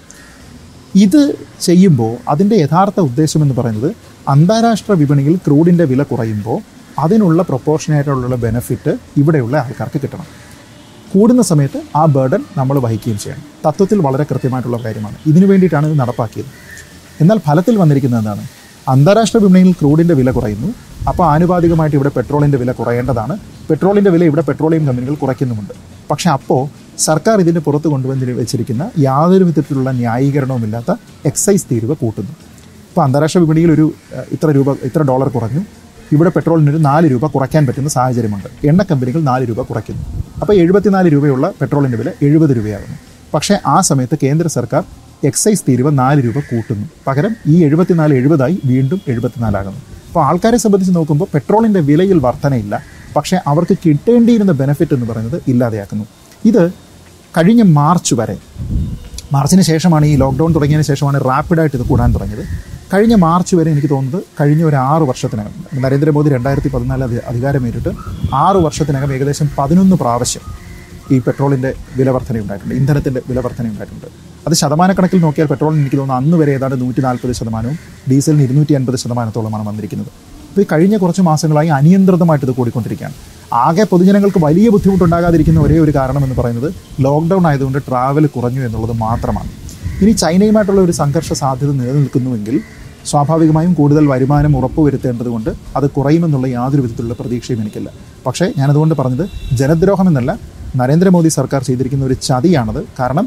ഇത് ചെയ്യുമ്പോൾ അതിൻ്റെ യഥാർത്ഥ ഉദ്ദേശം എന്ന് പറയുന്നത് അന്താരാഷ്ട്ര വിപണിയിൽ ക്രൂഡിൻ്റെ വില കുറയുമ്പോൾ അതിനുള്ള പ്രൊപ്പോർഷനായിട്ടുള്ള ബെനിഫിറ്റ് ഇവിടെയുള്ള ആൾക്കാർക്ക് കിട്ടണം കൂടുന്ന സമയത്ത് ആ ബേർഡൻ നമ്മൾ വഹിക്കുകയും ചെയ്യണം തത്വത്തിൽ വളരെ കൃത്യമായിട്ടുള്ള കാര്യമാണ് ഇതിനു വേണ്ടിയിട്ടാണ് ഇത് നടപ്പാക്കിയത് എന്നാൽ ഫലത്തിൽ വന്നിരിക്കുന്നത് എന്താണ് അന്താരാഷ്ട്ര വിപണിയിൽ ക്രൂഡിൻ്റെ വില കുറയുന്നു അപ്പോൾ ആനുപാതികമായിട്ട് ഇവിടെ പെട്രോളിൻ്റെ വില കുറയേണ്ടതാണ് പെട്രോളിൻ്റെ വില ഇവിടെ പെട്രോളിയം കമ്പനികൾ കുറയ്ക്കുന്നുമുണ്ട് പക്ഷേ അപ്പോൾ സർക്കാർ ഇതിൻ്റെ പുറത്ത് കൊണ്ടുവന്ന് വെച്ചിരിക്കുന്ന യാതൊരു വിധത്തിലുള്ള ന്യായീകരണവുമില്ലാത്ത എക്സൈസ് തീരുവ കൂട്ടുന്നു ഇപ്പോൾ അന്താരാഷ്ട്ര വിപണിയിൽ ഒരു ഏഹ്, ഇത്ര രൂപ ഇത്ര ഡോളർ കുറഞ്ഞു ഇവിടെ പെട്രോളിന് ഒരു നാല് രൂപ കുറയ്ക്കാൻ പറ്റുന്ന സാഹചര്യമുണ്ട് എണ്ണ കമ്പനികൾ നാല് രൂപ കുറയ്ക്കുന്നു അപ്പോൾ എഴുപത്തിനാല് രൂപയുള്ള പെട്രോളിൻ്റെ വില എഴുപത് രൂപയാകുന്നു പക്ഷേ ആ സമയത്ത് കേന്ദ്ര സർക്കാർ എക്സൈസ് തീരുവ നാല് രൂപ കൂട്ടുന്നു പകരം ഈ എഴുപത്തിനാല് എഴുപതായി വീണ്ടും എഴുപത്തിനാലാകുന്നു അപ്പോൾ ആൾക്കാരെ സംബന്ധിച്ച് നോക്കുമ്പോൾ പെട്രോളിൻ്റെ വിലയിൽ വർധനയില്ല പക്ഷേ അവർക്ക് കിട്ടേണ്ടിയിരുന്ന ബെനിഫിറ്റ് എന്ന് പറയുന്നത് ഇല്ലാതെയാക്കുന്നു ഇത് കഴിഞ്ഞ മാർച്ച് വരെ മാർച്ചിന് ശേഷമാണ് ഈ ലോക്ക്ഡൗൺ തുടങ്ങിയതിന് ശേഷമാണ് റാപ്പിഡായിട്ട് ഇത് കൂടാൻ തുടങ്ങിയത് കഴിഞ്ഞ മാർച്ച് വരെ എനിക്ക് തോന്നുന്നത് കഴിഞ്ഞ ഒരു ആറ് വർഷത്തിനകം നരേന്ദ്രമോദി രണ്ടായിരത്തി പതിനാല് അധി- അധികാരമേറ്റിട്ട് ആറ് വർഷത്തിനകം ഏകദേശം പതിനൊന്ന് പ്രാവശ്യം ഈ പെട്രോളിൻ്റെ വില വർധന ഉണ്ടായിട്ടുണ്ട് ഇന്ധനത്തിൻ്റെ വില വർധന ഉണ്ടായിട്ടുണ്ട് അത് ശതമാനക്കണക്കിൽ നോക്കിയാൽ പെട്രോളിന് എനിക്ക് തോന്നുന്നു അന്ന് വരെ ഏതാണ്ട് നൂറ്റി നാൽപ്പത് ശതമാനവും ഡീസലിന് ഇരുന്നൂറ്റി അൻപത് ശതമാനത്തോളമാണ് വന്നിരിക്കുന്നത് അപ്പോൾ ഈ കഴിഞ്ഞ കുറച്ച് മാസങ്ങളായി അനിയന്ത്രിതമായിട്ട് ഇത് കൂടിക്കൊണ്ടിരിക്കുകയാണ് ആകെ പൊതുജനങ്ങൾക്ക് വലിയ ബുദ്ധിമുട്ടുണ്ടാകാതിരിക്കുന്ന ഒരേ ഒരു കാരണം എന്ന് പറയുന്നത് ലോക്ക്ഡൗൺ ആയതുകൊണ്ട് ട്രാവൽ കുറഞ്ഞു എന്നുള്ളത് മാത്രമാണ് ഇനി ചൈനയുമായിട്ടുള്ള ഒരു സംഘർഷ സാധ്യത നിലനിൽക്കുന്നുവെങ്കിൽ സ്വാഭാവികമായും കൂടുതൽ വരുമാനം ഉറപ്പുവരുത്തേണ്ടതുകൊണ്ട് അത് കുറയുമെന്നുള്ള യാതൊരു വിധത്തിലുള്ള പ്രതീക്ഷയും എനിക്കില്ല പക്ഷേ ഞാനതുകൊണ്ട് പറഞ്ഞത് ജനദ്രോഹം എന്നല്ല നരേന്ദ്രമോദി സർക്കാർ ചെയ്തിരിക്കുന്ന ഒരു ചതിയാണത് കാരണം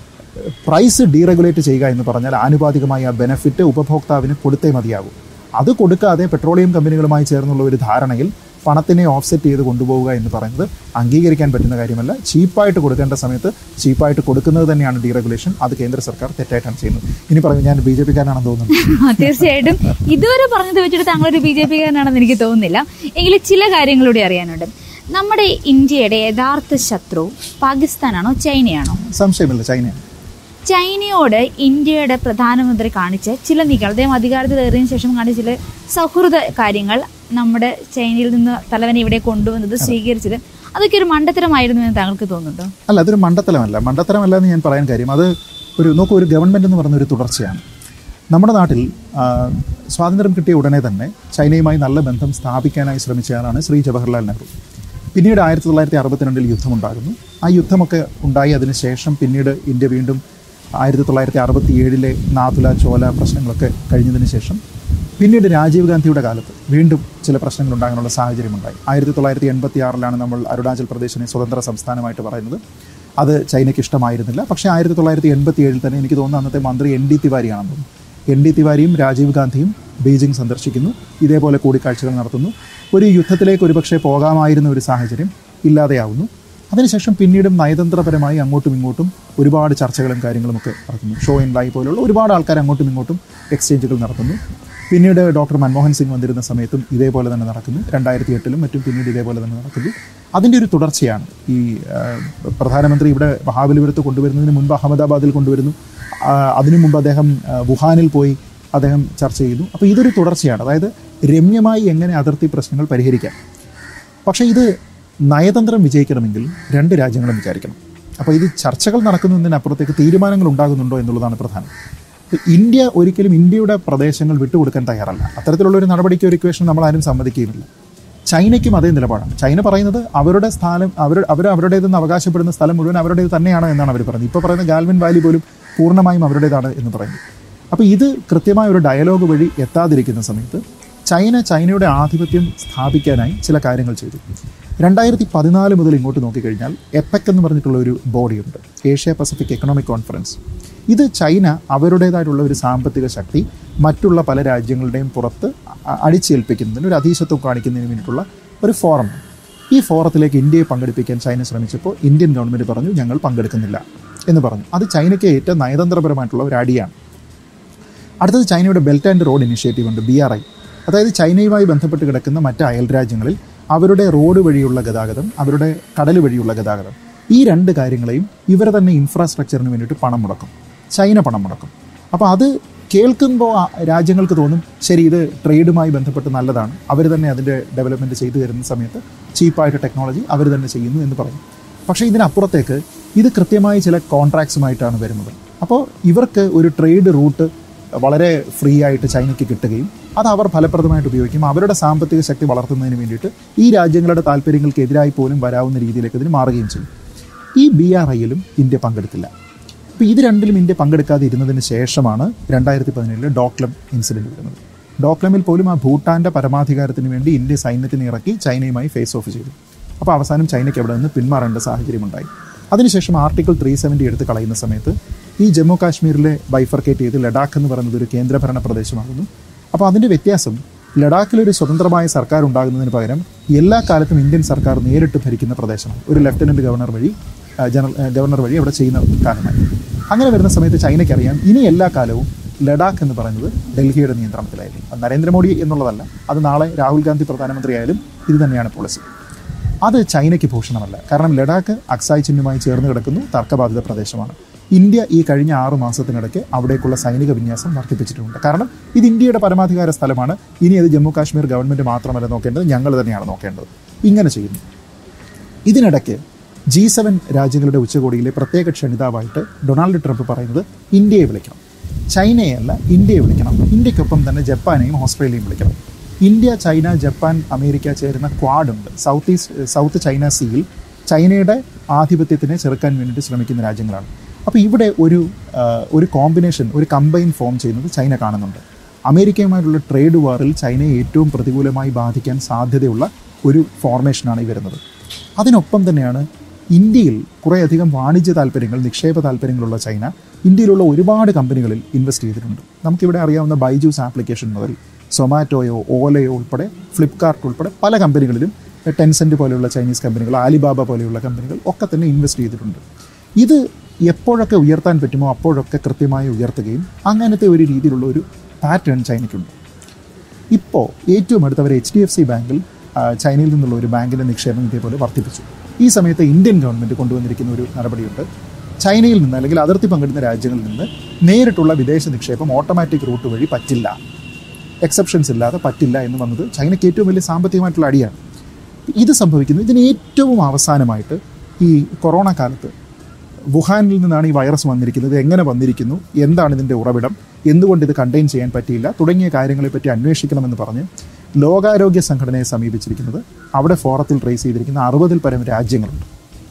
പ്രൈസ് ഡീറെഗുലേറ്റ് ചെയ്യുക എന്ന് പറഞ്ഞാൽ ആനുപാതികമായ ആ ബെനഫിറ്റ് ഉപഭോക്താവിന് കൊടുത്തേ മതിയാകൂ അത് കൊടുക്കാതെ പെട്രോളിയം കമ്പനികളുമായി ചേർന്നുള്ള ഒരു ധാരണയിൽ പണത്തിനെ ഓഫ്സെറ്റ് ചെയ്ത് കൊണ്ടുപോവുക എന്ന് പറയുന്നത് അംഗീകരിക്കാൻ പറ്റുന്ന കാര്യമല്ല ചീപ്പായിട്ട് കൊടുക്കേണ്ട സമയത്ത് ചീപ്പായിട്ട് കൊടുക്കുന്നത് തന്നെയാണ് ഡീറെഗുലേഷൻ അത് കേന്ദ്ര സർക്കാർ തെറ്റായിട്ടാണ് ചെയ്യുന്നത് ഇനി പറയും ഞാൻ ബി ജെ പിക്കാരനാണെന്ന് തോന്നുന്നു ആ, തീർച്ചയായിട്ടും ഇതുവരെ പറഞ്ഞത് വെച്ചിട്ട് താങ്കളൊരു ബി ജെ പിക്കാരനാണെന്ന് എനിക്ക് തോന്നുന്നില്ല എങ്കിലും ചില കാര്യങ്ങളൂടെ അറിയാനുണ്ട് നമ്മുടെ ഇന്ത്യയുടെ യഥാർത്ഥ ശത്രു പാകിസ്ഥാനാണോ ചൈനയാണോ സംശയമില്ല ചൈനയാണ് ചൈനയോട് ഇന്ത്യയുടെ പ്രധാനമന്ത്രി കാണിച്ച ചില നീക്കങ്ങൾ അദ്ദേഹം അധികാരത്തിൽ ഏറിയതിനു ശേഷം കാണിച്ച ചില സൗഹൃദ കാര്യങ്ങൾ നമ്മുടെ ചൈനയിൽ നിന്ന് തലവനെ ഇവിടെ കൊണ്ടുവന്നത് സ്വീകരിച്ചത് അതൊക്കെ ഒരു മണ്ടത്തരമായിരുന്നു എന്ന് താങ്കൾക്ക് തോന്നുന്നുണ്ടോ അല്ല അതൊരു മണ്ടത്തരമല്ല മണ്ടത്തരമല്ല എന്ന് ഞാൻ പറയാൻ കാര്യം അത് ഒരു നോക്കൂ ഒരു ഗവൺമെൻറ് എന്ന് പറയുന്ന ഒരു തുടർച്ചയാണ് നമ്മുടെ നാട്ടിൽ ആ, സ്വാതന്ത്ര്യം കിട്ടിയ ഉടനെ തന്നെ ചൈനയുമായി നല്ല ബന്ധം സ്ഥാപിക്കാനായി ശ്രമിച്ചയാളാണ് ശ്രീ ജവഹർലാൽ നെഹ്റു പിന്നീട് ആയിരത്തി തൊള്ളായിരത്തി അറുപത്തിരണ്ടിൽ യുദ്ധമുണ്ടാകുന്നു ആ യുദ്ധമൊക്കെ ഉണ്ടായി അതിനുശേഷം പിന്നീട് ഇന്ത്യ വീണ്ടും ആയിരത്തി തൊള്ളായിരത്തി അറുപത്തി ഏഴിലെ നാതുല ചോല പ്രശ്നങ്ങളൊക്കെ കഴിഞ്ഞതിന് ശേഷം പിന്നീട് രാജീവ് ഗാന്ധിയുടെ കാലത്ത് വീണ്ടും ചില പ്രശ്നങ്ങൾ ഉണ്ടാകാനുള്ള സാഹചര്യമുണ്ടായി ആയിരത്തി തൊള്ളായിരത്തി എൺപത്തി ആറിലാണ് നമ്മൾ അരുണാചൽ പ്രദേശിനെ സ്വതന്ത്ര സംസ്ഥാനമായിട്ട് പറയുന്നത് അത് ചൈനയ്ക്ക് ഇഷ്ടമായിരുന്നില്ല പക്ഷേ ആയിരത്തി തൊള്ളായിരത്തി എൺപത്തി ഏഴിൽ തന്നെ എനിക്ക് തോന്നുന്നു അന്നത്തെ മന്ത്രി എൻ ഡി തിവാരിയാണെന്ന് തോന്നുന്നു എൻ ഡി തിവാരിയും രാജീവ് ഗാന്ധിയും ബീജിംഗ് സന്ദർശിക്കുന്നു ഇതേപോലെ കൂടിക്കാഴ്ചകൾ നടത്തുന്നു ഒരു യുദ്ധത്തിലേക്ക് ഒരുപക്ഷെ പോകാമായിരുന്ന ഒരു സാഹചര്യം ഇല്ലാതെയാവുന്നു അതിനുശേഷം പിന്നീടും നയതന്ത്രപരമായി അങ്ങോട്ടും ഇങ്ങോട്ടും ഒരുപാട് ചർച്ചകളും കാര്യങ്ങളും ഒക്കെ നടത്തുന്നു ഷോ ഇൻ ലൈവ് പോലുള്ള ഒരുപാട് ആൾക്കാർ അങ്ങോട്ടും ഇങ്ങോട്ടും എക്സ്ചേഞ്ചുകൾ നടത്തുന്നു പിന്നീട് ഡോക്ടർ മൻമോഹൻ സിംഗ് വന്നിരുന്ന സമയത്തും ഇതേപോലെ തന്നെ നടക്കുന്നു രണ്ടായിരത്തി എട്ടിലും മറ്റും പിന്നീട് ഇതേപോലെ തന്നെ നടക്കുന്നു അതിൻ്റെ ഒരു തുടർച്ചയാണ് ഈ ആ, പ്രധാനമന്ത്രി ഇവിടെ മഹാബലിപുരത്ത് കൊണ്ടുവരുന്നതിന് മുൻപ് അഹമ്മദാബാദിൽ കൊണ്ടുവരുന്നു ആ, അതിനു മുമ്പ് അദ്ദേഹം ആ, വുഹാനിൽ പോയി അദ്ദേഹം ചർച്ച ചെയ്തു അപ്പോൾ ഇതൊരു തുടർച്ചയാണ് അതായത് രമ്യമായി എങ്ങനെ അതിർത്തി പ്രശ്നങ്ങൾ പരിഹരിക്കാം പക്ഷേ ഇത് നയതന്ത്രം വിജയിക്കണമെങ്കിൽ രണ്ട് രാജ്യങ്ങളും വിചാരിക്കണം അപ്പോൾ ഇത് ചർച്ചകൾ നടക്കുന്നതിനപ്പുറത്തേക്ക് തീരുമാനങ്ങൾ ഉണ്ടാകുന്നുണ്ടോ എന്നുള്ളതാണ് പ്രധാനം ഇപ്പൊ ഇന്ത്യ ഒരിക്കലും ഇന്ത്യയുടെ പ്രദേശങ്ങൾ വിട്ടുകൊടുക്കാൻ തയ്യാറല്ല അത്തരത്തിലുള്ള ഒരു നടപടിക്ക് ഒരു ഇക്വേഷൻ നമ്മൾ ആരും സമ്മതിക്കുകയുമില്ല ചൈനയ്ക്കും അതേ നിലപാടാണ് ചൈന പറയുന്നത് അവരുടെ സ്ഥലം അവർ അവർ അവരുടേതെന്ന് അവകാശപ്പെടുന്ന സ്ഥലം മുഴുവൻ അവരുടേത് തന്നെയാണ് എന്നാണ് അവർ പറയുന്നത് ഇപ്പോൾ പറയുന്ന ഗാൽവിൻ വാലി പോലും പൂർണ്ണമായും അവരുടേതാണ് എന്ന് പറയുന്നു അപ്പോൾ ഇത് കൃത്യമായ ഒരു ഡയലോഗ് വഴി എത്താതിരിക്കുന്ന സമയത്ത് ചൈന ചൈനയുടെ ആധിപത്യം സ്ഥാപിക്കാനായി ചില കാര്യങ്ങൾ ചെയ്തു രണ്ടായിരത്തി പതിനാല് മുതൽ ഇങ്ങോട്ട് നോക്കിക്കഴിഞ്ഞാൽ എപ്പെക് എന്ന് പറഞ്ഞിട്ടുള്ള ഒരു ബോഡിയുണ്ട് ഏഷ്യ പസഫിക് എക്കണോമിക് കോൺഫറൻസ് ഇത് ചൈന അവരുടേതായിട്ടുള്ള ഒരു സാമ്പത്തിക ശക്തി മറ്റുള്ള പല രാജ്യങ്ങളുടെയും പുറത്ത് അ- അടിച്ചേൽപ്പിക്കുന്നതിന് ഒരു അധീശത്വം കാണിക്കുന്നതിന് വേണ്ടിയിട്ടുള്ള ഒരു ഫോറമാണ് ഈ ഫോറത്തിലേക്ക് ഇന്ത്യയെ പങ്കെടുപ്പിക്കാൻ ചൈന ശ്രമിച്ചപ്പോൾ ഇന്ത്യൻ ഗവൺമെൻറ് പറഞ്ഞു ഞങ്ങൾ പങ്കെടുക്കുന്നില്ല എന്ന് പറഞ്ഞു അത് ചൈനയ്ക്ക് ഏറ്റവും നയതന്ത്രപരമായിട്ടുള്ള ഒരു അടിയാണ് അടുത്തത് ചൈനയുടെ ബെൽറ്റ് ആൻഡ് റോഡ് ഇനിഷ്യേറ്റീവ് ഉണ്ട് ബി ആർ ഐ അതായത് ചൈനയുമായി ബന്ധപ്പെട്ട് കിടക്കുന്ന മറ്റ് അയൽ രാജ്യങ്ങളിൽ അവരുടെ റോഡ് വഴിയുള്ള ഗതാഗതം അവരുടെ കടൽ വഴിയുള്ള ഗതാഗതം ഈ രണ്ട് കാര്യങ്ങളെയും ഇവർ തന്നെ ഇൻഫ്രാസ്ട്രക്ചറിന് വേണ്ടിയിട്ട് പണം മുടക്കും ചൈന പണം മുടക്കും അപ്പോൾ അത് കേൾക്കുമ്പോൾ ആ രാജ്യങ്ങൾക്ക് തോന്നും ശരി ഇത് ട്രേഡുമായി ബന്ധപ്പെട്ട് നല്ലതാണ് അവർ തന്നെ അതിൻ്റെ ഡെവലപ്മെൻറ്റ് ചെയ്തു തരുന്ന സമയത്ത് ചീപ്പായിട്ട് ടെക്നോളജി അവർ തന്നെ ചെയ്യുന്നു എന്ന് പറയും പക്ഷേ ഇതിനപ്പുറത്തേക്ക് ഇത് കൃത്യമായി ചില കോൺട്രാക്ട്സുമായിട്ടാണ് വരുന്നത് അപ്പോൾ ഇവർക്ക് ഒരു ട്രേഡ് റൂട്ട് വളരെ ഫ്രീ ആയിട്ട് ചൈനയ്ക്ക് കിട്ടുകയും അത് അവർ ഫലപ്രദമായിട്ട് ഉപയോഗിക്കും അവരുടെ സാമ്പത്തിക ശക്തി വളർത്തുന്നതിന് വേണ്ടിയിട്ട് ഈ രാജ്യങ്ങളുടെ താല്പര്യങ്ങൾക്ക് എതിരായി പോലും വരാവുന്ന രീതിയിലേക്ക് ഇതിന് മാറുകയും ചെയ്യും ഈ ബി ആർ ഐയിലും ഇന്ത്യ പങ്കെടുത്തില്ല അപ്പോൾ ഇത് രണ്ടിലും ഇന്ത്യ പങ്കെടുക്കാതെ ഇരുന്നതിന് ശേഷമാണ് രണ്ടായിരത്തി പതിനേഴിലെ ഡോക്ലം ഇൻസിഡൻറ്റ് വരുന്നത് ഡോക്ലമിൽ പോലും ആ ഭൂട്ടാൻ്റെ പരമാധികാരത്തിന് വേണ്ടി ഇന്ത്യ സൈന്യത്തിനെ ഇറക്കി ചൈനയുമായി ഫേസ് ഓഫ് ചെയ്തു അപ്പോൾ അവസാനം ചൈനയ്ക്ക് അവിടെ നിന്ന് പിന്മാറേണ്ട സാഹചര്യമുണ്ടായി അതിനുശേഷം ആർട്ടിക്കിൾ ത്രീ സെവൻറ്റി എടുത്ത് കളയുന്ന സമയത്ത് ഈ ജമ്മു കാശ്മീരിലെ ബൈഫർക്കേറ്റ് ചെയ്ത് ലഡാക്ക് എന്ന് പറയുന്നത് ഒരു കേന്ദ്രഭരണ പ്രദേശമാകുന്നു അപ്പോൾ അതിൻ്റെ വ്യത്യാസം ലഡാക്കിൽ ഒരു സ്വതന്ത്രമായ സർക്കാർ ഉണ്ടാകുന്നതിന് പകരം എല്ലാ കാലത്തും ഇന്ത്യൻ സർക്കാർ നേരിട്ട് ഭരിക്കുന്ന പ്രദേശമാണ് ഒരു ലഫ്റ്റനന്റ് ഗവർണർ വഴി ആ, ജനറൽ ആ, ഗവർണർ വഴി അവിടെ ചെയ്യുന്ന കാലമായി അങ്ങനെ വരുന്ന സമയത്ത് ചൈനയ്ക്കറിയാം ഇനി എല്ലാ കാലവും ലഡാക്ക് എന്ന് പറയുന്നത് ഡൽഹിയുടെ നിയന്ത്രണത്തിലായിരിക്കും അത് നരേന്ദ്രമോദി എന്നുള്ളതല്ല അത് നാളെ രാഹുൽ ഗാന്ധി പ്രധാനമന്ത്രിയായാലും ഇത് തന്നെയാണ് പോളിസി അത് ചൈനയ്ക്ക് ഭൂഷണമല്ല കാരണം ലഡാക്ക് അക്സായ് ചിഹ്നവുമായി ചേർന്ന് കിടക്കുന്നു തർക്കബാധിത പ്രദേശമാണ് ഇന്ത്യ ഈ കഴിഞ്ഞ ആറു മാസത്തിനിടയ്ക്ക് അവിടേക്കുള്ള സൈനിക വിന്യാസം വർദ്ധിപ്പിച്ചിട്ടുണ്ട് കാരണം ഇത് ഇന്ത്യയുടെ പരമാധികാര സ്ഥലമാണ് ഇനി അത് ജമ്മു കാശ്മീർ ഗവൺമെൻറ് മാത്രമല്ല നോക്കേണ്ടത് ഞങ്ങൾ തന്നെയാണ് നോക്കേണ്ടത് ഇങ്ങനെ ചെയ്യുന്നു ഇതിനിടയ്ക്ക് ജി സെവൻ രാജ്യങ്ങളുടെ ഉച്ചകോടിയിലെ പ്രത്യേക ക്ഷണിതാവായിട്ട് ഡൊണാൾഡ് ട്രംപ് പറയുന്നത് ഇന്ത്യയെ വിളിക്കണം ചൈനയല്ല ഇന്ത്യയെ വിളിക്കണം ഇന്ത്യക്കൊപ്പം തന്നെ ജപ്പാനെയും ഓസ്ട്രേലിയയും വിളിക്കണം ഇന്ത്യ ചൈന ജപ്പാൻ അമേരിക്ക ചേരുന്ന ക്വാഡ് ഉണ്ട് സൗത്ത് ഈസ്റ്റ് സൗത്ത് ചൈന സീയിൽ ചൈനയുടെ ആധിപത്യത്തിനെ ചെറുക്കാൻ വേണ്ടിയിട്ട് ശ്രമിക്കുന്ന രാജ്യങ്ങളാണ് അപ്പോൾ ഇവിടെ ഒരു ആ, ഒരു കോമ്പിനേഷൻ ഒരു കമ്പൈൻ ഫോം ചെയ്യുന്നത് ചൈന കാണുന്നുണ്ട് അമേരിക്കയുമായിട്ടുള്ള ട്രേഡ് വാറിൽ ചൈനയെ ഏറ്റവും പ്രതികൂലമായി ബാധിക്കാൻ സാധ്യതയുള്ള ഒരു ഫോർമേഷനാണ് ഈ വരുന്നത് അതിനൊപ്പം തന്നെയാണ് ഇന്ത്യയിൽ കുറേയധികം വാണിജ്യ താല്പര്യങ്ങൾ നിക്ഷേപ താല്പര്യങ്ങളുള്ള ചൈന ഇന്ത്യയിലുള്ള ഒരുപാട് കമ്പനികളിൽ ഇൻവെസ്റ്റ് ചെയ്തിട്ടുണ്ട് നമുക്കിവിടെ അറിയാവുന്ന ബൈജൂസ് ആപ്ലിക്കേഷൻ മുതൽ സൊമാറ്റോയോ ഓലയോ ഉൾപ്പെടെ ഫ്ലിപ്കാർട്ട് ഉൾപ്പെടെ പല കമ്പനികളിലും ടെൻസെൻറ്റ് പോലെയുള്ള ചൈനീസ് കമ്പനികൾ ആലിബാബ പോലെയുള്ള കമ്പനികൾ ഒക്കെ തന്നെ ഇൻവെസ്റ്റ് ചെയ്തിട്ടുണ്ട് ഇത് എപ്പോഴൊക്കെ ഉയർത്താൻ പറ്റുമോ അപ്പോഴൊക്കെ കൃത്യമായി ഉയർത്തുകയും അങ്ങനത്തെ ഒരു രീതിയിലുള്ള ഒരു പാറ്റേൺ ചൈനയ്ക്കുണ്ട് ഇപ്പോൾ ഏറ്റവും അടുത്തവർ എച്ച് ഡി എഫ് സി ബാങ്കിൽ ആ, ചൈനയിൽ നിന്നുള്ള ഒരു ബാങ്കിൻ്റെ നിക്ഷേപം ഇതേപോലെ വർദ്ധിപ്പിച്ചു ഈ സമയത്ത് ഇന്ത്യൻ ഗവൺമെൻറ് കൊണ്ടുവന്നിരിക്കുന്ന ഒരു നടപടിയുണ്ട് ചൈനയിൽ നിന്ന് അല്ലെങ്കിൽ അതിർത്തി പങ്കിടുന്ന രാജ്യങ്ങളിൽ നിന്ന് നേരിട്ടുള്ള വിദേശ നിക്ഷേപം ഓട്ടോമാറ്റിക് റൂട്ട് വഴി പറ്റില്ല എക്സെപ്ഷൻസ് ഇല്ലാതെ പറ്റില്ല എന്ന് വന്നത് ചൈനയ്ക്ക് ഏറ്റവും വലിയ സാമ്പത്തികമായിട്ടുള്ള അടിയാണ് ഇത് സംഭവിക്കുന്നു ഇതിന് ഏറ്റവും അവസാനമായിട്ട് ഈ കൊറോണ കാലത്ത് വുഹാനിൽ നിന്നാണ് ഈ വൈറസ് വന്നിരിക്കുന്നത് എങ്ങനെ വന്നിരിക്കുന്നു എന്താണ് ഇതിൻ്റെ ഉറവിടം എന്തുകൊണ്ട് ഇത് കണ്ടെയ്ൻ ചെയ്യാൻ പറ്റിയില്ല തുടങ്ങിയ കാര്യങ്ങളെപ്പറ്റി അന്വേഷിക്കണമെന്ന് പറഞ്ഞ് ലോകാരോഗ്യ സംഘടനയെ സമീപിച്ചിരിക്കുന്നത് അവിടെ ഫോറത്തിൽ ട്രേസ് ചെയ്തിരിക്കുന്ന അറുപതിൽ പരം രാജ്യങ്ങളുണ്ട്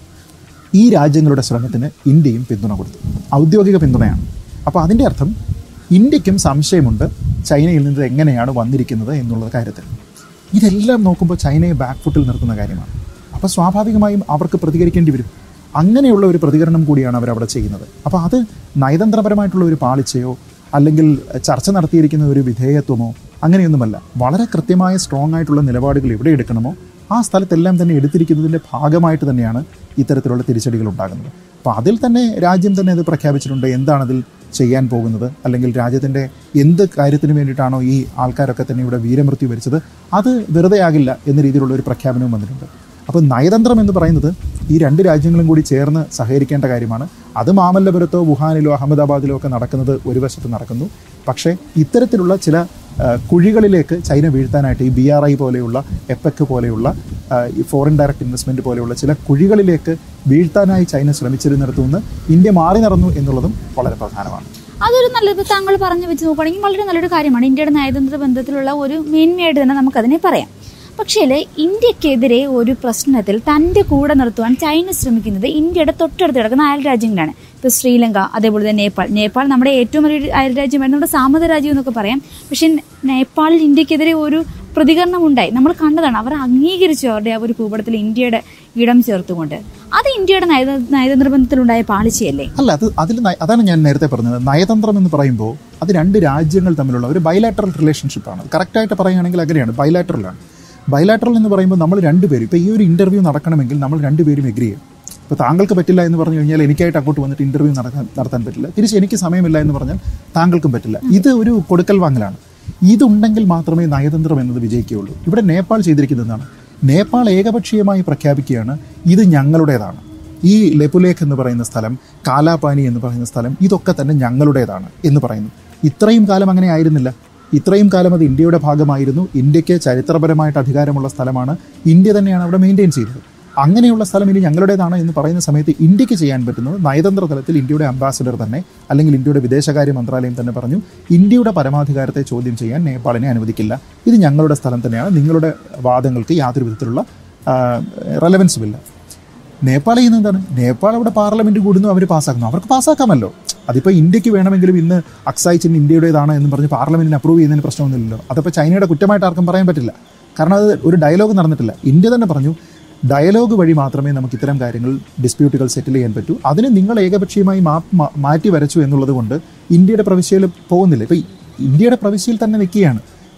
ഈ രാജ്യങ്ങളുടെ ശ്രമത്തിന് ഇന്ത്യയും പിന്തുണ കൊടുത്തു ഔദ്യോഗിക പിന്തുണയാണ് അപ്പോൾ അതിൻ്റെ അർത്ഥം ഇന്ത്യക്കും സംശയമുണ്ട് ചൈനയിൽ നിന്ന് ഇത് എങ്ങനെയാണ് വന്നിരിക്കുന്നത് എന്നുള്ള കാര്യത്തിൽ ഇതെല്ലാം നോക്കുമ്പോൾ ചൈനയെ ബാക്ക് ഫുട്ടിൽ നിർത്തുന്ന കാര്യമാണ് അപ്പോൾ സ്വാഭാവികമായും അവർക്ക് പ്രതികരിക്കേണ്ടി വരും അങ്ങനെയുള്ള ഒരു പ്രതികരണം കൂടിയാണ് അവർ അവിടെ ചെയ്യുന്നത് അപ്പോൾ അത് നയതന്ത്രപരമായിട്ടുള്ള ഒരു പാളിച്ചയോ അല്ലെങ്കിൽ ചർച്ച നടത്തിയിരിക്കുന്ന ഒരു വിധേയത്വമോ അങ്ങനെയൊന്നുമല്ല വളരെ കൃത്യമായ സ്ട്രോങ് ആയിട്ടുള്ള നിലപാടുകൾ എവിടെ എടുക്കണമോ ആ സ്ഥലത്തെല്ലാം തന്നെ എടുത്തിരിക്കുന്നതിൻ്റെ ഭാഗമായിട്ട് തന്നെയാണ് ഇത്തരത്തിലുള്ള തിരിച്ചടികൾ ഉണ്ടാകുന്നത് അപ്പോൾ അതിൽ തന്നെ രാജ്യം തന്നെ അത് പ്രഖ്യാപിച്ചിട്ടുണ്ട് എന്താണതിൽ ചെയ്യാൻ പോകുന്നത് അല്ലെങ്കിൽ രാജ്യത്തിൻ്റെ എന്ത് കാര്യത്തിന് വേണ്ടിയിട്ടാണോ ഈ ആൾക്കാരൊക്കെ തന്നെ ഇവിടെ വീരമൃത്യു വരിച്ചത് അത് വെറുതെ ആകില്ല എന്ന രീതിയിലുള്ള ഒരു പ്രഖ്യാപനവും വന്നിട്ടുണ്ട് അപ്പോൾ നയതന്ത്രം എന്ന് പറയുന്നത് ഈ രണ്ട് രാജ്യങ്ങളും കൂടി ചേർന്ന് സഹകരിക്കേണ്ട കാര്യമാണ് അത് മാമല്ലപുരത്തോ വുഹാനിലോ അഹമ്മദാബാദിലോ ഒക്കെ നടക്കുന്നത് ഒരു വശത്ത് നടക്കുന്നു പക്ഷേ ഇത്തരത്തിലുള്ള ചില ആ, കുഴികളിലേക്ക് ചൈന വീഴ്ത്താനായിട്ട് ഈ ബി ആർ ഐ പോലെയുള്ള എപ്പെക്ക് പോലെയുള്ള ആ, ഈ ഫോറിൻ ഡയറക്റ്റ് ഇൻവെസ്റ്റ്മെൻറ്റ് പോലെയുള്ള ചില കുഴികളിലേക്ക് വീഴ്ത്താനായി ചൈന ശ്രമിച്ചിരുന്നിടത്തു നിന്ന് ഇന്ത്യ മാറി നടന്നു എന്നുള്ളതും വളരെ പ്രധാനമാണ് അതൊരു നല്ലത് ഇപ്പൊ താങ്കൾ പറഞ്ഞു വെച്ച് നോക്കുകയാണെങ്കിൽ വളരെ നല്ലൊരു കാര്യമാണ് ഇന്ത്യയുടെ നയതന്ത്ര ബന്ധത്തിലുള്ള ഒരു മേന്മയായിട്ട് തന്നെ നമുക്കതിനെ പറയാം പക്ഷേ ഇന്ത്യക്കെതിരെ ഒരു പ്രശ്നത്തിൽ തന്റെ കൂടെ നിർത്തുവാൻ ചൈന ശ്രമിക്കുന്നത് ഇന്ത്യയുടെ തൊട്ടടുത്ത് കിടക്കുന്ന അയൽ രാജ്യങ്ങളാണ് ഇപ്പൊ ശ്രീലങ്ക അതേപോലെ തന്നെ നേപ്പാൾ നേപ്പാൾ നമ്മുടെ ഏറ്റവും വലിയ അയൽ രാജ്യമാണ് നമ്മുടെ സാമത രാജ്യം എന്നൊക്കെ പറയാം പക്ഷെ നേപ്പാളിൽ ഇന്ത്യക്കെതിരെ ഒരു പ്രതികരണം ഉണ്ടായി നമ്മൾ കണ്ടതാണ് അവർ അംഗീകരിച്ചു അവരുടെ ആ ഒരു ഭൂപടത്തിൽ ഇന്ത്യയുടെ ഇടം ചേർത്തുകൊണ്ട് അത് ഇന്ത്യയുടെ നയത നയതന്ത്ര ബന്ധത്തിലുണ്ടായ പാളിച്ചയല്ലേ അല്ല അത് അതിൽ നയ- അതാണ് ഞാൻ നേരത്തെ പറഞ്ഞത് നയതന്ത്രം എന്ന് പറയുമ്പോൾ അത് രണ്ട് രാജ്യങ്ങൾ തമ്മിലുള്ള ഒരു ബൈലാറ്ററൽ റിലേഷൻഷിപ്പാണ് കറക്റ്റായിട്ട് പറയുകയാണെങ്കിൽ അങ്ങനെയാണ് ബൈലാറ്ററലാണ് ബൈലാറ്ററൽ എന്ന് പറയുമ്പോൾ നമ്മൾ രണ്ടുപേരും ഇപ്പോൾ ഈ ഒരു ഇൻ്റർവ്യൂ നടക്കണമെങ്കിൽ നമ്മൾ രണ്ടുപേരും എഗ്രി ചെയ്യും ഇപ്പോൾ താങ്കൾക്ക് പറ്റില്ല എന്ന് പറഞ്ഞു കഴിഞ്ഞാൽ എനിക്കായിട്ട് അങ്ങോട്ട് വന്നിട്ട് ഇൻ്റർവ്യൂ നടക്കാൻ നടത്താൻ പറ്റില്ല തിരിച്ച് എനിക്ക് സമയമില്ല എന്ന് പറഞ്ഞാൽ താങ്കൾക്കും പറ്റില്ല ഇത് ഒരു കൊടുക്കൽ വാങ്ങലാണ് ഇതുണ്ടെങ്കിൽ മാത്രമേ നയതന്ത്രം എന്നത് വിജയിക്കുകയുള്ളൂ ഇവിടെ നേപ്പാൾ ചെയ്തിരിക്കുന്നത് എന്താണ് നേപ്പാൾ ഏകപക്ഷീയമായി പ്രഖ്യാപിക്കുകയാണ് ഇത് ഞങ്ങളുടേതാണ് ഈ ലെപുലേഖ് എന്ന് പറയുന്ന സ്ഥലം കാലാപാനി എന്ന് പറയുന്ന സ്ഥലം ഇതൊക്കെ തന്നെ ഞങ്ങളുടേതാണ് എന്ന് പറയുന്നു ഇത്രയും കാലം അങ്ങനെ ആയിരുന്നില്ല ഇത്രയും കാലം അത് ഇന്ത്യയുടെ ഭാഗമായിരുന്നു ഇന്ത്യക്ക് ചരിത്രപരമായിട്ട് അധികാരമുള്ള സ്ഥലമാണ് ഇന്ത്യ തന്നെയാണ് അവിടെ മെയിൻറ്റെയിൻ ചെയ്തത് അങ്ങനെയുള്ള സ്ഥലം ഇനി ഞങ്ങളുടേതാണ് എന്ന് പറയുന്ന സമയത്ത് ഇന്ത്യക്ക് ചെയ്യാൻ പറ്റുന്നത് നയതന്ത്ര തലത്തിൽ ഇന്ത്യയുടെ അംബാസഡർ തന്നെ അല്ലെങ്കിൽ ഇന്ത്യയുടെ വിദേശകാര്യ മന്ത്രാലയം തന്നെ പറഞ്ഞു ഇന്ത്യയുടെ പരമാധികാരത്തെ ചോദ്യം ചെയ്യാൻ നേപ്പാളിനെ അനുവദിക്കില്ല ഇത് ഞങ്ങളുടെ സ്ഥലം തന്നെയാണ് നിങ്ങളുടെ വാദങ്ങൾക്ക് യാതൊരു വിധത്തിലുള്ള റെലവൻസും ഇല്ല നേപ്പാൾ ചെയ്യുന്നത് എന്താണ് നേപ്പാൾ അവിടെ പാർലമെന്റ് കൂടുന്നു അവർ പാസ്സാക്കുന്നു അവർക്ക് പാസ്സാക്കാമല്ലോ അതിപ്പോൾ ഇന്ത്യക്ക് വേണമെങ്കിലും ഇന്ന് അക്സായി ചിഹ്നം ഇന്ത്യയുടേതാണ് എന്ന് പറഞ്ഞ് പാർലമെന്റിന് അപ്രൂവ് ചെയ്യുന്നതിന് പ്രശ്നമൊന്നുമില്ലല്ലോ അതപ്പോൾ ചൈനയുടെ കുറ്റമായിട്ട് ആർക്കും പറയാൻ പറ്റില്ല കാരണം അത് ഒരു ഡയലോഗ് നടന്നിട്ടില്ല ഇന്ത്യ തന്നെ പറഞ്ഞു ഡയലോഗ് വഴി മാത്രമേ നമുക്ക് ഇത്തരം കാര്യങ്ങൾ ഡിസ്പ്യൂട്ടുകൾ സെറ്റിൽ ചെയ്യാൻ പറ്റൂ അതിന് നിങ്ങൾ ഏകപക്ഷീയമായി മാ- മാ- മാറ്റി വരച്ചു എന്നുള്ളത് കൊണ്ട് ഇന്ത്യയുടെ പ്രവിശ്യയിൽ പോകുന്നില്ല ഇപ്പോൾ ഇന്ത്യയുടെ പ്രവിശ്യയിൽ തന്നെ നിൽക്കുകയാണ്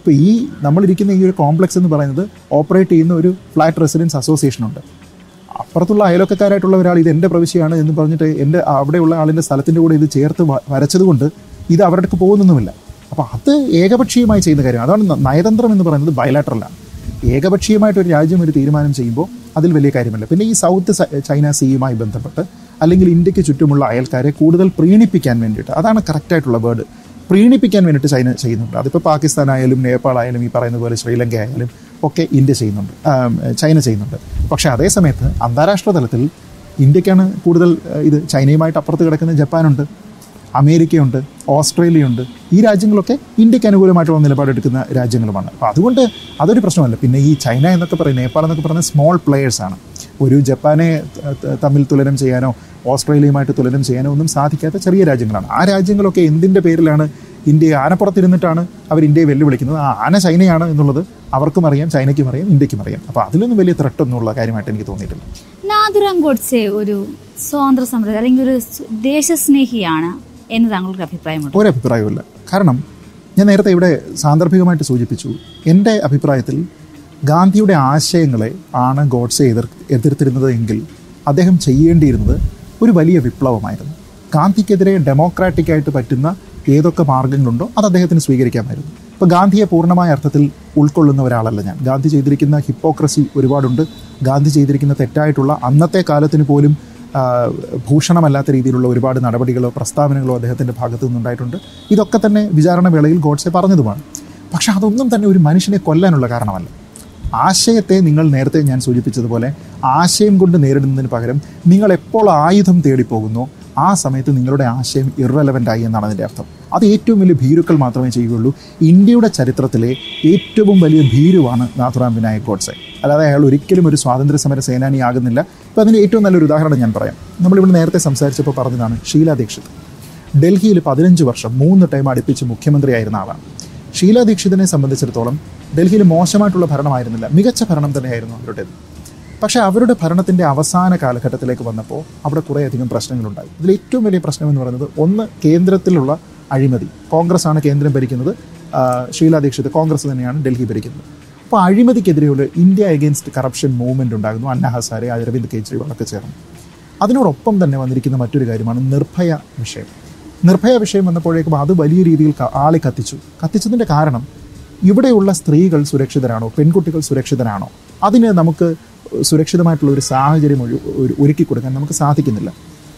ഇപ്പോൾ ഈ നമ്മളിരിക്കുന്ന ഈ ഒരു കോംപ്ലക്സ് എന്ന് പറയുന്നത് ഓപ്പറേറ്റ് ചെയ്യുന്ന ഒരു ഫ്ലാറ്റ് റെസിഡൻസ് അസോസിയേഷൻ ഉണ്ട് അപ്പുറത്തുള്ള അയൽവക്കക്കാരായിട്ടുള്ള ഒരാൾ ഇത് എൻ്റെ പ്രവിശ്യയാണ് എന്ന് പറഞ്ഞിട്ട് എൻ്റെ അവിടെയുള്ള ആളിൻ്റെ സ്ഥലത്തിൻ്റെ കൂടെ ഇത് ചേർത്ത് വ- വരച്ചതുകൊണ്ട് ഇത് അവരുടെ അടുക്ക് പോകുന്നൊന്നുമില്ല അപ്പോൾ അത് ഏകപക്ഷീയമായി ചെയ്യുന്ന കാര്യം അതാണ് ന- നയതന്ത്രം എന്ന് പറയുന്നത് ബയലാറ്ററലാണ് ഏകപക്ഷീയമായിട്ട് ഒരു രാജ്യം ഒരു തീരുമാനം ചെയ്യുമ്പോൾ അതിൽ വലിയ കാര്യമല്ല പിന്നെ ഈ സൗത്ത് സ- ചൈന സീയുമായി ബന്ധപ്പെട്ട് അല്ലെങ്കിൽ ഇന്ത്യക്ക് ചുറ്റുമുള്ള അയൽക്കാരെ കൂടുതൽ പ്രീണിപ്പിക്കാൻ വേണ്ടിയിട്ട് അതാണ് കറക്റ്റായിട്ടുള്ള വേർഡ് പ്രീണിപ്പിക്കാൻ വേണ്ടിയിട്ട് ചൈന ചെയ്യുന്നുണ്ട് അതിപ്പോൾ പാകിസ്ഥാൻ ആയാലും നേപ്പാൾ ആയാലും ഈ പറയുന്ന പോലെ ശ്രീലങ്ക ആയാലും ഒക്കെ ഇന്ത്യ ചെയ്യുന്നുണ്ട് ആം, ചൈന ചെയ്യുന്നുണ്ട് പക്ഷേ അതേ സമയത്ത് അന്താരാഷ്ട്ര തലത്തിൽ ഇന്ത്യക്കാണ് കൂടുതൽ ഏഹ്, ഇത് ചൈനയുമായിട്ട് അപ്പുറത്ത് കിടക്കുന്ന ജപ്പാനുണ്ട് അമേരിക്കയുണ്ട് ഓസ്ട്രേലിയയുണ്ട് ഈ രാജ്യങ്ങളൊക്കെ ഇന്ത്യക്ക് അനുകൂലമായിട്ടുള്ള നിലപാടെടുക്കുന്ന രാജ്യങ്ങളുമാണ് അപ്പോൾ അതുകൊണ്ട് അതൊരു പ്രശ്നമല്ല പിന്നെ ഈ ചൈന എന്നൊക്കെ പറയും നേപ്പാൾ എന്നൊക്കെ പറയുന്നത് സ്മോൾ പ്ലെയേഴ്സാണ് ഒരു ജപ്പാനെ ത- ത- തമ്മിൽ തുലനം ചെയ്യാനോ ഓസ്ട്രേലിയയുമായിട്ട് തുലനം ചെയ്യാനോ ഒന്നും സാധിക്കാത്ത ചെറിയ രാജ്യങ്ങളാണ് ആ രാജ്യങ്ങളൊക്കെ എന്തിൻ്റെ പേരിലാണ് ഇന്ത്യയെ ആനപ്പുറത്തിരുന്നിട്ടാണ് അവർ ഇന്ത്യയെ വെല്ലുവിളിക്കുന്നത് ആ ആന ചൈനയാണ് എന്നുള്ളത് അവർക്കും അറിയാം ചൈനയ്ക്കും അറിയാം ഇന്ത്യക്കും അറിയാം അപ്പോൾ അതിലൊന്നും വലിയ ത്രെട്ട് ഒന്നുമുള്ള കാര്യമായിട്ട് എനിക്ക് തോന്നിയിട്ടില്ല നാഥുറാം ഗോഡ്സെ ഒരു സ്വാതന്ത്ര്യ സമര അല്ലെങ്കിൽ ഒരു സ് ദേശസ്നേഹിയാണ് എന്ന് താങ്കൾക്ക് അഭിപ്രായമുണ്ട് ഒരഭിപ്രായവുമില്ല കാരണം ഞാൻ നേരത്തെ ഇവിടെ സാന്ദർഭികമായിട്ട് സൂചിപ്പിച്ചു എൻ്റെ അഭിപ്രായത്തിൽ ഗാന്ധിയുടെ ആശയങ്ങളെ ആണ് ഗോഡ്സെ എതിർ എതിർത്തിരുന്നത് എങ്കിൽ അദ്ദേഹം ചെയ്യേണ്ടിയിരുന്നത് ഒരു വലിയ വിപ്ലവമായിരുന്നു ഗാന്ധിക്കെതിരെ ഡെമോക്രാറ്റിക് ആയിട്ട് പറ്റുന്ന ഏതൊക്കെ മാർഗങ്ങളുണ്ടോ അത് അദ്ദേഹത്തിന് സ്വീകരിക്കാമായിരുന്നു ഇപ്പോൾ ഗാന്ധിയെ പൂർണ്ണമായ അർത്ഥത്തിൽ ഉൾക്കൊള്ളുന്ന ഒരാളല്ല ഞാൻ ഗാന്ധി ചെയ്തിരിക്കുന്ന ഹിപ്പോക്രസി ഒരുപാടുണ്ട് ഗാന്ധി ചെയ്തിരിക്കുന്ന തെറ്റായിട്ടുള്ള അന്നത്തെ കാലത്തിന് പോലും ആ, ഭൂഷണമല്ലാത്ത രീതിയിലുള്ള ഒരുപാട് നടപടികളോ പ്രസ്താവനകളോ അദ്ദേഹത്തിൻ്റെ ഭാഗത്തു നിന്നുണ്ടായിട്ടുണ്ട് ഇതൊക്കെ തന്നെ വിചാരണ വേളയിൽ ഗോഡ്സെ പറഞ്ഞതുമാണ് പക്ഷെ അതൊന്നും തന്നെ ഒരു മനുഷ്യനെ കൊല്ലാനുള്ള കാരണമല്ല ആശയത്തെ നിങ്ങൾ നേരത്തെ ഞാൻ സൂചിപ്പിച്ചതുപോലെ ആശയം കൊണ്ട് നേരിടുന്നതിന് പകരം നിങ്ങൾ എപ്പോൾ ആയുധം തേടിപ്പോകുന്നോ ആ സമയത്ത് നിങ്ങളുടെ ആശയം ഇറലവൻ്റ് ആയി എന്നാണ് അതിൻ്റെ അർത്ഥം അത് ഏറ്റവും വലിയ ഭീരുക്കൾ മാത്രമേ ചെയ്യുകയുള്ളൂ ഇന്ത്യയുടെ ചരിത്രത്തിലെ ഏറ്റവും വലിയ ഭീരുവാണ് നാഥുറാം വിനായക് ഗോഡ്സെ അല്ലാതെ അയാൾ ഒരിക്കലും ഒരു സ്വാതന്ത്ര്യ സമര സേനാനി ആകുന്നില്ല അപ്പോൾ അതിൻ്റെ ഏറ്റവും നല്ലൊരു ഉദാഹരണം ഞാൻ പറയാം നമ്മളിവിടെ നേരത്തെ സംസാരിച്ചപ്പോൾ പറഞ്ഞതാണ് ഷീല ദീക്ഷിത് ഡൽഹിയിൽ പതിനഞ്ച് വർഷം മൂന്ന് ടൈം അടുപ്പിച്ച് മുഖ്യമന്ത്രിയായിരുന്ന ആളാണ് ഷീല ദീക്ഷിതിനെ സംബന്ധിച്ചിടത്തോളം ഡൽഹിയിൽ മോശമായിട്ടുള്ള ഭരണമായിരുന്നില്ല മികച്ച ഭരണം തന്നെയായിരുന്നു അവരുടേത് പക്ഷേ അവരുടെ ഭരണത്തിൻ്റെ അവസാന കാലഘട്ടത്തിലേക്ക് വന്നപ്പോൾ അവിടെ കുറേയധികം പ്രശ്നങ്ങളുണ്ടായി ഇതിൽ ഏറ്റവും വലിയ പ്രശ്നം എന്ന് പറയുന്നത് ഒന്ന് കേന്ദ്രത്തിലുള്ള അഴിമതി കോൺഗ്രസ് ആണ് കേന്ദ്രം ഭരിക്കുന്നത് ആ, ഷീല ദീക്ഷിത് കോൺഗ്രസ് തന്നെയാണ് ഡൽഹി ഭരിക്കുന്നത് അപ്പോൾ അഴിമതിക്കെതിരെയുള്ള ഇന്ത്യ അഗെയിൻസ്റ്റ് കറപ്ഷൻ മൂവ്മെൻ്റ് ഉണ്ടാകുന്നു അന്ന ഹസാരെ അരവിന്ദ് കെജ്രിവാളൊക്കെ ചേർന്നു അതിനോടൊപ്പം തന്നെ വന്നിരിക്കുന്ന മറ്റൊരു കാര്യമാണ് നിർഭയ വിഷയം നിർഭയ വിഷയം വന്നപ്പോഴേക്കും അത് വലിയ രീതിയിൽ ക- ആളി കത്തിച്ചു കത്തിച്ചതിൻ്റെ കാരണം ഇവിടെയുള്ള സ്ത്രീകൾ സുരക്ഷിതരാണോ പെൺകുട്ടികൾ സുരക്ഷിതരാണോ അതിന് നമുക്ക് സുരക്ഷിതമായിട്ടുള്ള ഒരു സാഹചര്യം ഒരു ഒരു- ഒരുക്കി കൊടുക്കാൻ നമുക്ക് സാധിക്കുന്നില്ല